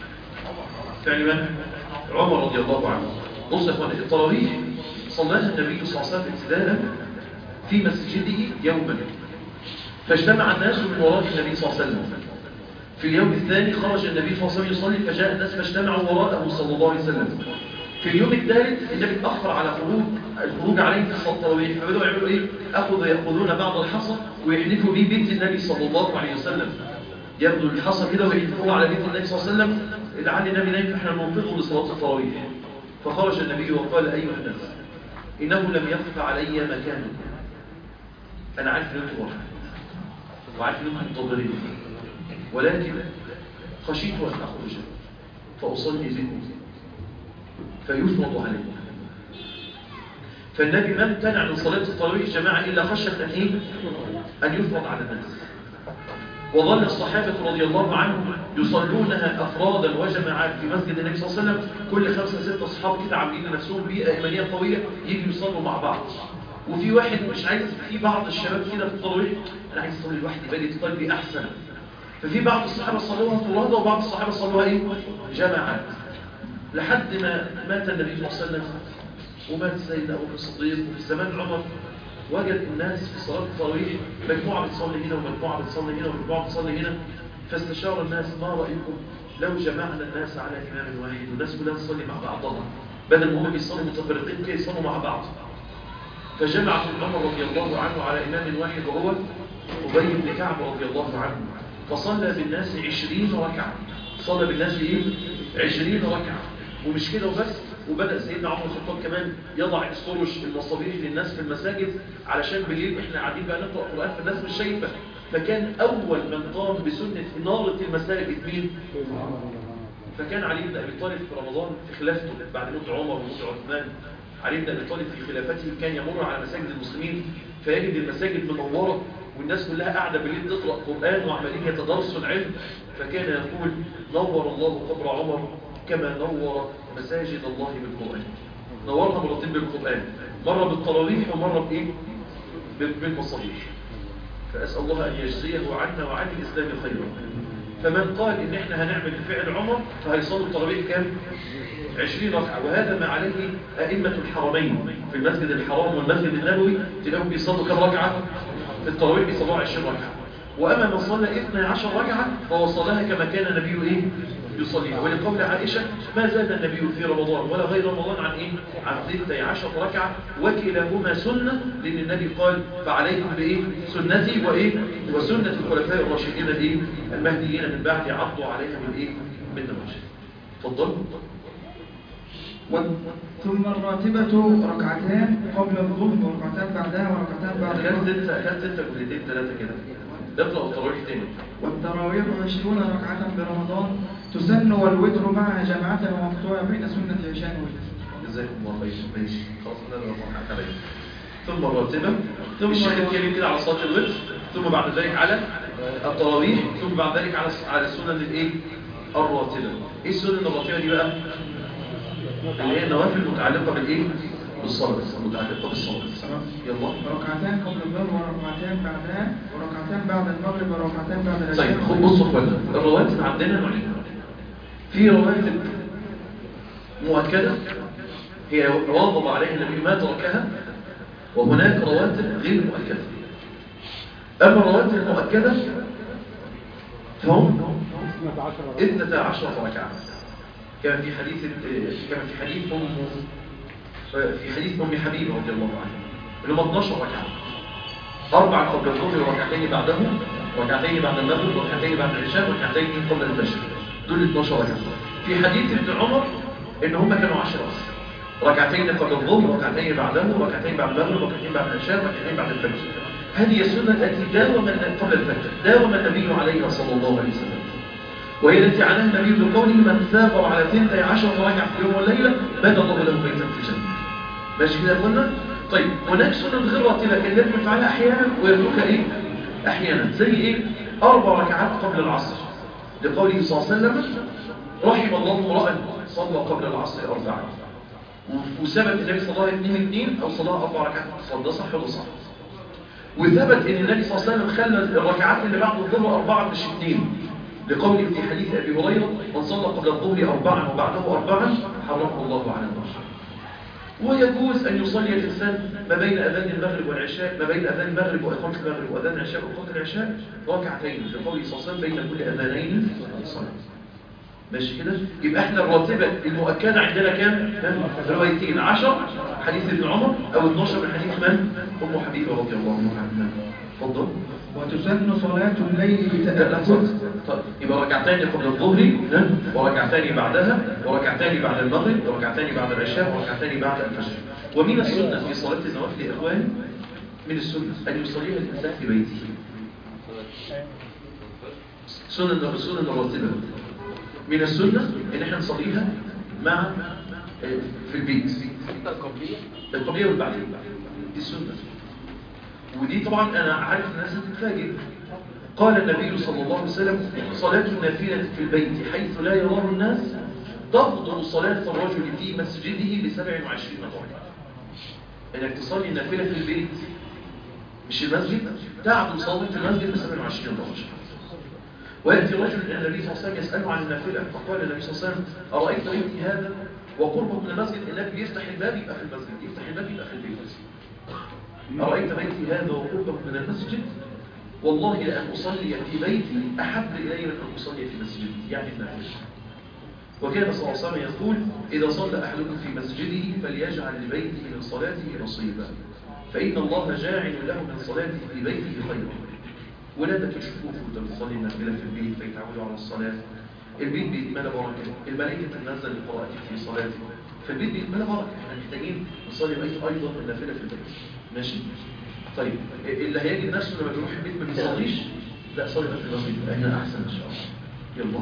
فعل من؟ عمر رضي الله عنه بص يا اخوان التراويح صلاها النبي صلى الله عليه وسلم ابتداء في مسجده يوما فاجتمع الناس من وراء النبي صلى الله عليه وسلم في اليوم الثاني خرج النبي صلى الله عليه وسلم يصلي فجاء الناس فاجتمعوا وراءه صلى الله عليه وسلم في اليوم الثالث النبي اتأخر على خروج الخروج عليه في صلاة التراويح فبدأوا يعملوا ايه؟ أخذوا يأخذون بعض الحصى ويحلفوا به بيت النبي صلى الله عليه وسلم ياخدوا الحصى كده ويحلفوه على بيت النبي صلى الله عليه وسلم لعل النبي نايم فاحنا ننقذه لصلاة التراويح فخرج النبي وقال أيها الناس إنه لم يخف علي مكانكم أنا عارف إن أنتم واحد وعارف إن أنتم منتظرين ولكن خشيت أن أخرج فأصلي بكم فيفرض عليكم فالنبي ما امتنع من صلاة التراويح جماعة إلا خشية أن إيه؟ أن يفرض على الناس وظل الصحابة رضي الله عنهم يصلونها أفرادا وجماعات في مسجد النبي صلى الله عليه وسلم كل خمسة ستة أصحاب كده عاملين لنفسهم بيئة إيمانية قوية يجوا يصلوا مع بعض وفي واحد مش عايز في بعض الشباب كده في التراويح أنا عايز أصلي لوحدي باجي قلبي أحسن ففي بعض الصحابة صلوها فرادى وبعض الصحابة صلوها إيه؟ جماعات لحد ما مات النبي صلى الله عليه وسلم ومات سيدنا أبو بكر الصديق وفي زمان عمر وجد الناس في صلاة التراويح مجموعة بتصلي هنا ومجموعة بتصلي هنا ومجموعة بتصلي هنا فاستشار الناس ما رأيكم لو جمعنا الناس على إمام واحد والناس كلها تصلي مع بعضها بدل ما هم بيصلوا متفرقين كي يصلوا مع بعض فجمع عمر رضي الله عنه على إمام واحد وهو أبي بن كعب رضي الله عنه فصلى بالناس عشرين ركعة صلى بالناس إيه؟ عشرين ركعة ومش كده وبس وبدأ سيدنا عمر الخطاب كمان يضع السرج المصابيح للناس في المساجد علشان بالليل احنا قاعدين بقى نقرأ قرآن فالناس مش شايفة فكان أول من قام بسنة إنارة المساجد مين؟ فكان علي بن أبي طالب في رمضان في خلافته بعد موت عمر وموت عثمان علي بن أبي طالب في خلافته كان يمر على مساجد المسلمين فيجد المساجد منورة والناس كلها قاعدة بالليل تقرأ قرآن وعمالين يتدرسوا العلم فكان يقول نور الله قبر عمر كما نور مساجد الله بالقرآن نورها مرتين بالقرآن مرة بالتراويح ومرة بإيه؟ بال- بالمصابيح فأسأل الله أن يجزيه عنا وعن الإسلام خيرا فمن قال إن إحنا هنعمل فعل عمر فهيصلوا التراويح كام؟ 20 ركعة وهذا ما عليه أئمة الحرمين في المسجد الحرام والمسجد النبوي تلاقيهم بيصلوا كم ركعة؟ في التراويح بيصلوا 20 ركعة وأما من صلى 12 ركعة فهو صلاها كما كان النبي إيه؟ يصليها ولقول عائشة ما زاد النبي في رمضان ولا غير رمضان عن إيه؟ عن 12 ركعة وكلاهما سنة لأن النبي قال فعليكم بإيه؟ سنتي وإيه؟ وسنة الخلفاء الراشدين الإيه؟ المهديين من بعد عضوا عليها بالإيه؟ بالنواجذ تفضل ثم الراتبة ركعتان قبل الظهر وركعتان بعدها وركعتان بعد أخذت الظهر انت أخذت انت جلدين ثلاثة كده اقرأ التراويح تاني والتراويح عشرون ركعة برمضان تسن والوتر معها جماعة ومقطوعة بين سنة عشاء والوتر جزاكم الله خير ماشي خلاص انا اللي بضحك عليك ثم الراتبة ثم الشيخ الراتبة. الكريم كده على صلاة الوتر ثم بعد ذلك على التراويح ثم بعد ذلك على على السنن الايه الراتبة ايه السنن الراتبة دي بقى اللي هي النوافل المتعلقة بالايه بالصلاة المتعلقة بالصلاة يلا ركعتان قبل الظهر وركعتان بعدها وركعتان بعد المغرب وركعتان بعد العشاء طيب خد بصوا يا اخوانا الرواتب عندنا نوعين في رواتب مؤكدة هي واظب عليها النبي ما تركها وهناك رواتب غير مؤكدة أما الرواتب المؤكدة فهم 12 ركعة كما في حديث كما في حديث أم في حديث أم حبيبة رضي الله عنها اللي هم 12 ركعة أربع قبل الظهر وركعتين بعده ركعتين بعد المغرب وركعتين بعد العشاء وركعتين قبل الفجر دول 12 ركعة في حديث ابن عمر إن هم كانوا 10 بس ركعتين قبل الظهر وركعتين بعده وركعتين بعد المغرب وركعتين بعد العشاء وركعتين بعد الفجر هذه السنة التي داوم قبل الفجر داوم النبي عليها صلى الله عليه وسلم وهي التي عناها النبي بقوله من ثابر على ثنتي عشر ركعة في يوم والليلة بنى الله له بيتا في الجنة ماشي كده يا اخوانا طيب هناك سنن غير راتبه كان النبي يفعلها احيانا ويتركها ايه احيانا زي ايه اربع ركعات قبل العصر لقوله صلى الله عليه وسلم رحم الله امرا صلى قبل العصر اربعا وثبت النبي صلى الله عليه وسلم اثنين او صلاه اربع ركعات صلى ده صح وده صح وثبت ان النبي صلى الله عليه وسلم خلى الركعات اللي بعد الظهر اربعه مش اثنين لقوله في حديث ابي هريره من صلى قبل الظهر اربعا وبعده اربعا حرمه الله على النار ويجوز أن يصلي الإنسان ما بين أذان المغرب والعشاء ما بين أذان المغرب وإقامة المغرب وأذان العشاء وإقامة العشاء ركعتين في قوله صلى الله عليه وسلم بين كل أذانين صلاة ماشي كده يبقى احنا الراتبة المؤكدة عندنا كام؟ ها؟ روايتين 10 حديث ابن عمر أو 12 من حديث من؟ أم حبيبة رضي الله عنها اتفضل وتسن صلاة الليل لا، بتأكد طيب يبقى ركعتين قبل الظهر ها؟ وركعتين بعدها وركعتين بعد المغرب وركعتين بعد العشاء وركعتين بعد الفجر ومن السنة في صلاة النوافل يا إخوان من السنة أن يصليها الإنسان في بيته سنة سنة الراتبة من السنة إن احنا نصليها مع آه، في البيت القبلية والبعدية دي السنة ودي طبعا أنا عارف الناس هتتفاجئ قال النبي صلى الله عليه وسلم صلاة النافلة في البيت حيث لا يراه الناس تفضل صلاة الرجل في مسجده ب 27 درجة انك تصلي النافلة في البيت مش المسجد تعدل صلاة المسجد ب 27 درجة ويأتي رجل إلى النبي صلى الله عليه وسلم يسأله عن النافلة فقال النبي صلى الله عليه وسلم أرأيت بيتي هذا وقربه من المسجد النبي يفتح الباب يبقى في المسجد يفتح الباب يبقى في البيت أرأيت بيتي هذا وقربه من المسجد والله لأن أصلي في بيتي أحب إلي من أن أصلي في مسجدي يعني النافلة وكان صلى الله عليه وسلم يقول إذا صلى أحدكم في مسجده فليجعل لبيته من صلاته نصيبا فإن الله جاعل له من صلاته في بيته خيرا ولادك يشوفوك وانت بتصلي النافلة في البيت فيتعودوا على الصلاة البيت بيتملى بركة الملائكة تنزل لقراءتك في صلاتك فالبيت بيتملى بركة احنا محتاجين نصلي بيت أيضا النافلة في البيت ماشي طيب اللي هيجد نفسه لما بيروح البيت ما بيصليش لا صلي بقى في المسجد يبقى هنا أحسن إن شاء الله يلا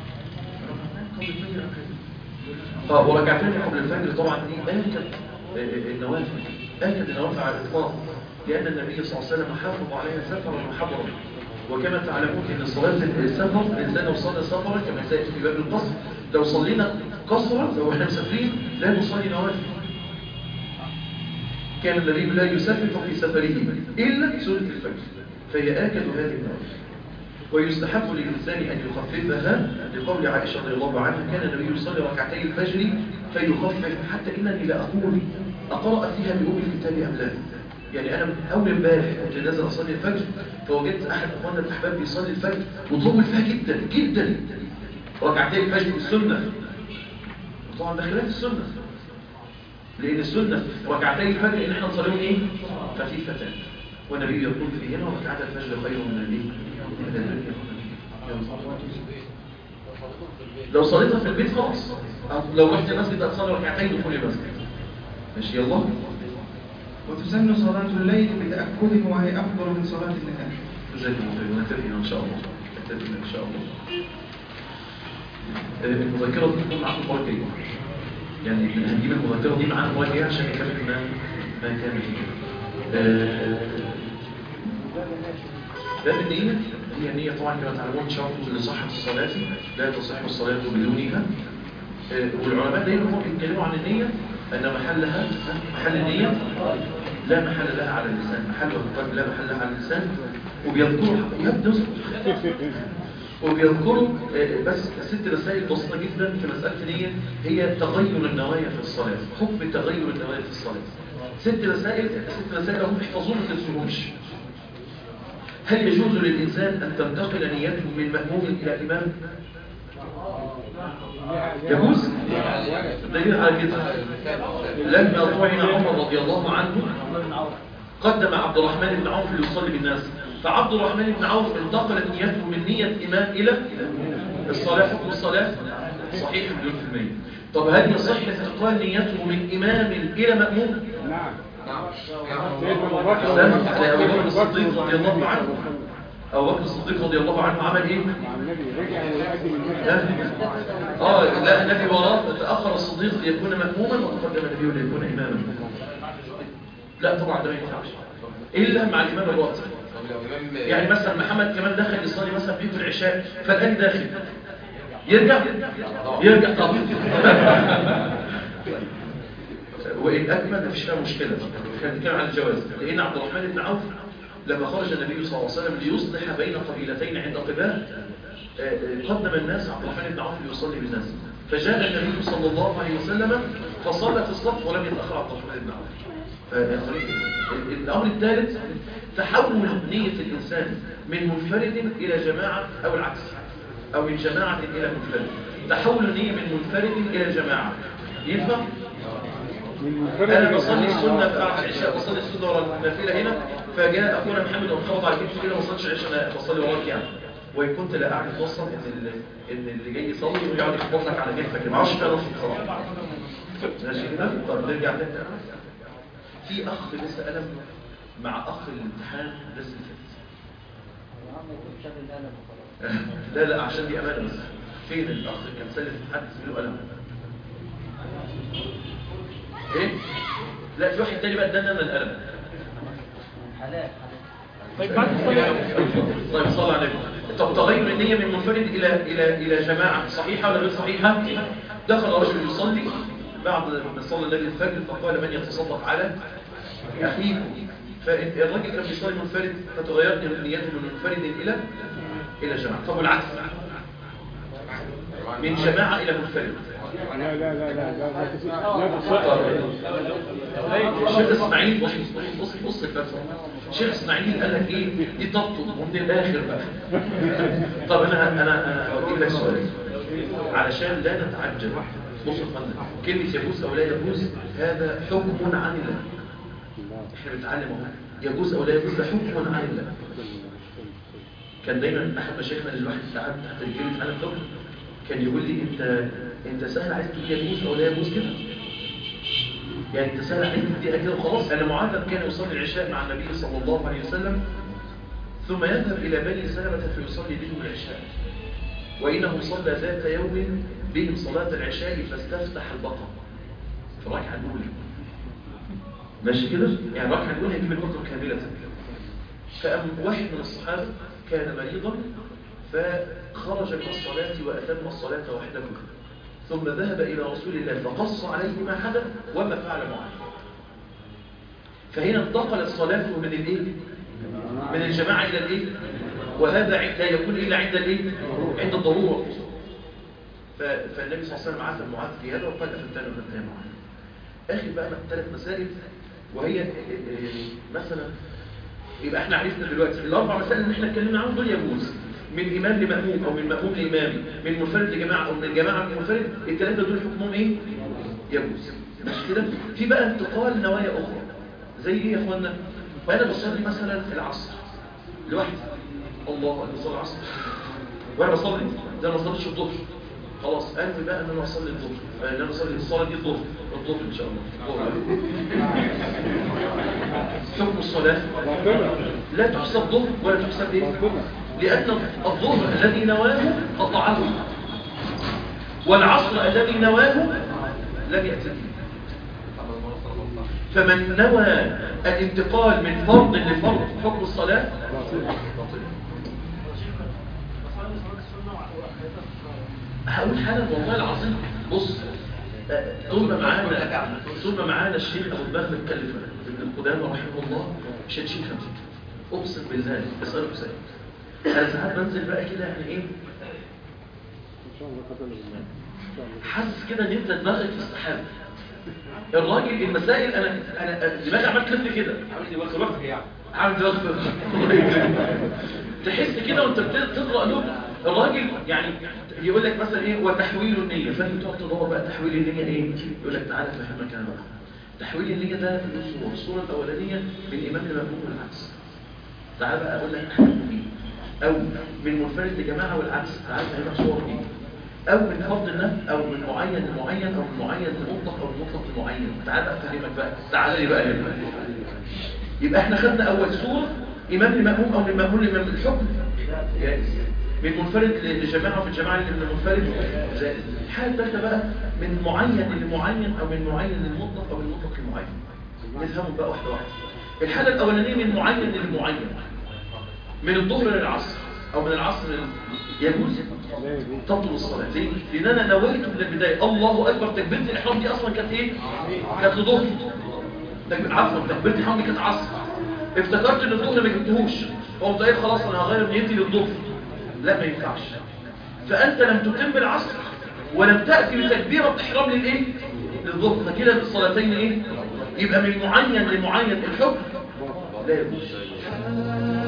اه وركعتين قبل الفجر طبعا دي آكد النوافل آكد النوافل على الإطلاق لأن النبي صلى الله عليه وسلم حافظ عليها سفرا وحضرا وكما تعلمون أن صلاة السفر الإنسان لو صلى سفرا كما سيأتي في باب القصر لو صلينا قصرا لو احنا مسافرين لا نصلي نوافل كان النبي لا يسافر في سفره إلا سورة الفجر فهي آكد هذه النوافل ويستحب للإنسان أن يخففها لقول عائشة رضي الله عنها كان النبي يصلي ركعتي الفجر فيخفف حتى إنني لا أقول أقرأ فيها بأم الكتاب أم لا يعني أنا أول امبارح كنت نازل أصلي الفجر فوجدت أحد أخواننا الأحباب بيصلي الفجر وطول فيها جدا جدا ركعتي الفجر السنة وطبعا ده خلاف السنة لأن السنة ركعتي الفجر إن احنا نصليهم إيه؟ خفيفتان والنبي يقول فيهما ركعات الفجر خير من النبي لو صليتها في البيت خلاص لو رحت المسجد هتصلي ركعتين دخول المسجد ماشي يلا وتسن صلاة الليل بتأكد وهي أفضل من صلاة النهار جزاكم الله خير نتفق ان شاء الله نتفق ان شاء الله آه، المذكره دي تكون معاكم المره الجايه يعني هنجيب المذكره دي معانا المره الجايه عشان نكمل ما ما كان فيه آه، باب النية هي النية طبعا كما تعلمون شرط لصحة الصلاة لا تصح الصلاة بدونها آه، والعلماء دايما هم بيتكلموا عن النية أن محلها محل النية لا محل لها على اللسان محلها القلب لا محل لها على اللسان وبيذكروا يبدو وبيذكروا آه، بس ست رسائل بسيطة جدا في مسألة النية هي تغير النوايا في الصلاة حكم تغير النوايا في الصلاة ست رسائل ست رسائل هم احفظوهم ما تنسوهمش هل يجوز للإنسان أن تنتقل نيته من مأموم إلى إمام؟ يجوز؟ دليل على كده لما طعن عمر رضي الله عنه قدم عبد الرحمن بن عوف ليصلي بالناس فعبد الرحمن بن عوف انتقلت نيته من نية إمام إلى الصلاة حكم الصلاة صحيح مليون في المية طب هل يصح انتقال نيته من إمام إلى مأموم؟ نعم سلام على أبو بكر الصديق رضي الله عنه أبو بكر الصديق رضي الله عنه عمل إيه؟ مع النبي رجع ويقدم النبي لا اه لا النبي وراه تأخر الصديق ليكون مأموما وتقدم النبي ليكون إماما لا طبعا ده ما ينفعش إلا مع الإمام الراتب يعني مثلا محمد كمان دخل يصلي مثلا بيت العشاء فالآن داخل يرجع يرجع طبعا وإن أكمل مفيش فيها مشكلة كان بنتكلم عن الجواز لأن عبد الرحمن بن عوف لما خرج النبي صلى الله عليه وسلم ليصلح بين قبيلتين عند قباء آه، آه، قدم الناس عبد الرحمن بن عوف ليصلي بالناس فجاء النبي صلى الله عليه وسلم فصلى في الصف ولم يتأخر عبد الرحمن بن عوف ف- الأمر الثالث تحول نية الإنسان من منفرد إلى جماعة أو العكس أو من جماعة إلى منفرد تحول النية من منفرد إلى جماعة ينفع؟ من منفرد انا إلى بصلي جماعة. السنه بتاعت العشاء بصلي السنه ورا النافله هنا فجاء اخونا محمد وانخبط على كتفي كده ما صليتش العشاء انا بصلي وراك يعني وان كنت لا اعرف توصل ان ال- ان اللي جاي يصلي ويقعد يخبط لك على كتفك ما اعرفش فيها نص بصراحه ماشي كده طب نرجع تاني في اخ لسه قلم مع اخ الامتحان بس اللي فات لا لا عشان دي امانه بس فين الاخ اللي كان سلف حد زميله قلم ايه لا في واحد تاني بقى ادانا انا القلم طيب بعد الصلاة طيب صلى على النبي طب تغير النية من منفرد إلى إلى إلى جماعة صحيحة ولا غير صحيحة؟ دخل رجل يصلي بعد ما صلى النبي الفجر فقال من يتصدق على أخيكم فالراجل كان بيصلي منفرد فتغيرت نيته من منفرد إلى إلى جماعة طب والعكس من جماعة إلى منفرد لا لا لا لا لا لا تصح لا تصح الشيخ اسماعيل بص بص بص بص الفلسفه الشيخ اسماعيل قال لك ايه دي تبطل ومن الاخر بقى طب انا انا انا هوديك لك سؤال علشان لا نتعجب بص يا فندم كلمه يجوز او لا يجوز هذا حكم عن الله احنا بنتعلم اهو يجوز او لا يجوز ده حكم عن الله كان دايما احد مشايخنا اللي الواحد ساعات تحت رجلي يتعلم حكم كان يقول لي انت انت سهل عايز تقول يجوز او لا يجوز كده يعني انت سهل عليك دي كده وخلاص انا معاذ كان يصلي العشاء مع النبي صلى الله عليه وسلم ثم يذهب الى بني سلمة فيصلي بهم العشاء وانه صلى ذات يوم بهم صلاة العشاء فاستفتح البقرة في الركعة الاولى ماشي كده يعني الركعه الاولى يجيب الوقت كامله فأم واحد من الصحابه كان مريضا فخرج من الصلاه واتم الصلاه وحده ثم ذهب الى رسول الله فقص عليه ما حدث وما فعل معه فهنا انتقلت صلاته من الايه من الجماعه الى الايه وهذا عند- لا يكون الا عند الايه عند الضروره ف- فالنبي صلى الله عليه وسلم عاتب معاذ في هذا وقال افنتان وفنتان معاذ اخر بقى ثلاث مسائل وهي مثلا يبقى احنا عرفنا دلوقتي الاربع مسائل اللي احنا اتكلمنا عنهم دول يجوز من امام لماموم او من ماموم لامام من منفرد لجماعه او من جماعه لمنفرد الثلاثه دول حكمهم ايه يجوز مش كده في بقى انتقال نوايا اخرى زي ايه يا اخوانا انا بصلي مثلا العصر لوحدي الله انا بصلي العصر وانا بصلي ده انا ما بصليش الظهر خلاص انوي بقى ان انا اصلي الظهر فان انا اصلي الصلاه دي الظهر الظهر ان شاء الله الظهر. حكم الصلاه لا تحسب ظهر ولا تحسب ايه لان الظهر الذي نواه قطعه والعصر الذي نواه لم يأتي به. فمن نوى الانتقال من فرض لفرض حكم الصلاة هقول حالا والله العظيم بص آه، طول ما معانا طول ما معانا الشيخ ابو البخت متكلف ابن القدامى رحمه الله مش هنشيل خمسة اقسم بالله اساله حسين انا ساعات بنزل بقى كده يعني ايه حاسس كده ان انت دماغك في السحاب الراجل المسائل انا انا دماغي عمال تلف كده عامل دماغ في يعني عامل دماغ في تحس كده وانت بت- تقرا له الراجل يعني يقول لك مثلا ايه وتحويل النيه فانت تقعد تدور بقى تحويل النيه ايه يقول لك تعالى افهمك انا بقى تحويل النيه ده في الصوره الصوره الاولانيه من امام لمأموم والعكس تعال بقى اقول لك حاجه فيه او من منفرد لجماعه والعكس تعال افهمك صور ايه او من فرض النفس او من معين لمعين او من معين لمطلق او من مطلق لمعين تعال بقى افهمك بقى تعال لي بقى هنا يبقى احنا خدنا اول صوره امام لمأموم او من مأموم لمأموم الحكم جائز من منفرد لجماعه ومن جماعه لمنفرد جائز الحاله الثالثه بقى من معين لمعين او من معين للمطلق او من مطلق لمعين نفهمهم بقى واحده واحده الحاله الاولانيه من معين لمعين من الظهر للعصر او من العصر لل... يجوز تبطل الصلاه ليه لان انا نويت من البدايه الله اكبر تكبيره الاحرام دي اصلا كانت ايه كانت لظهر تكبير عفوا تكبيره الاحرام دي كانت عصر افتكرت ان الظهر ما جبتهوش قمت قايل خلاص انا هغير نيتي للظهر لا ما ينفعش فانت لم تتم العصر ولم تاتي بتكبيره احرام للايه للظهر فكده الصلاتين ايه يبقى من معين لمعين الحكم لا يجوز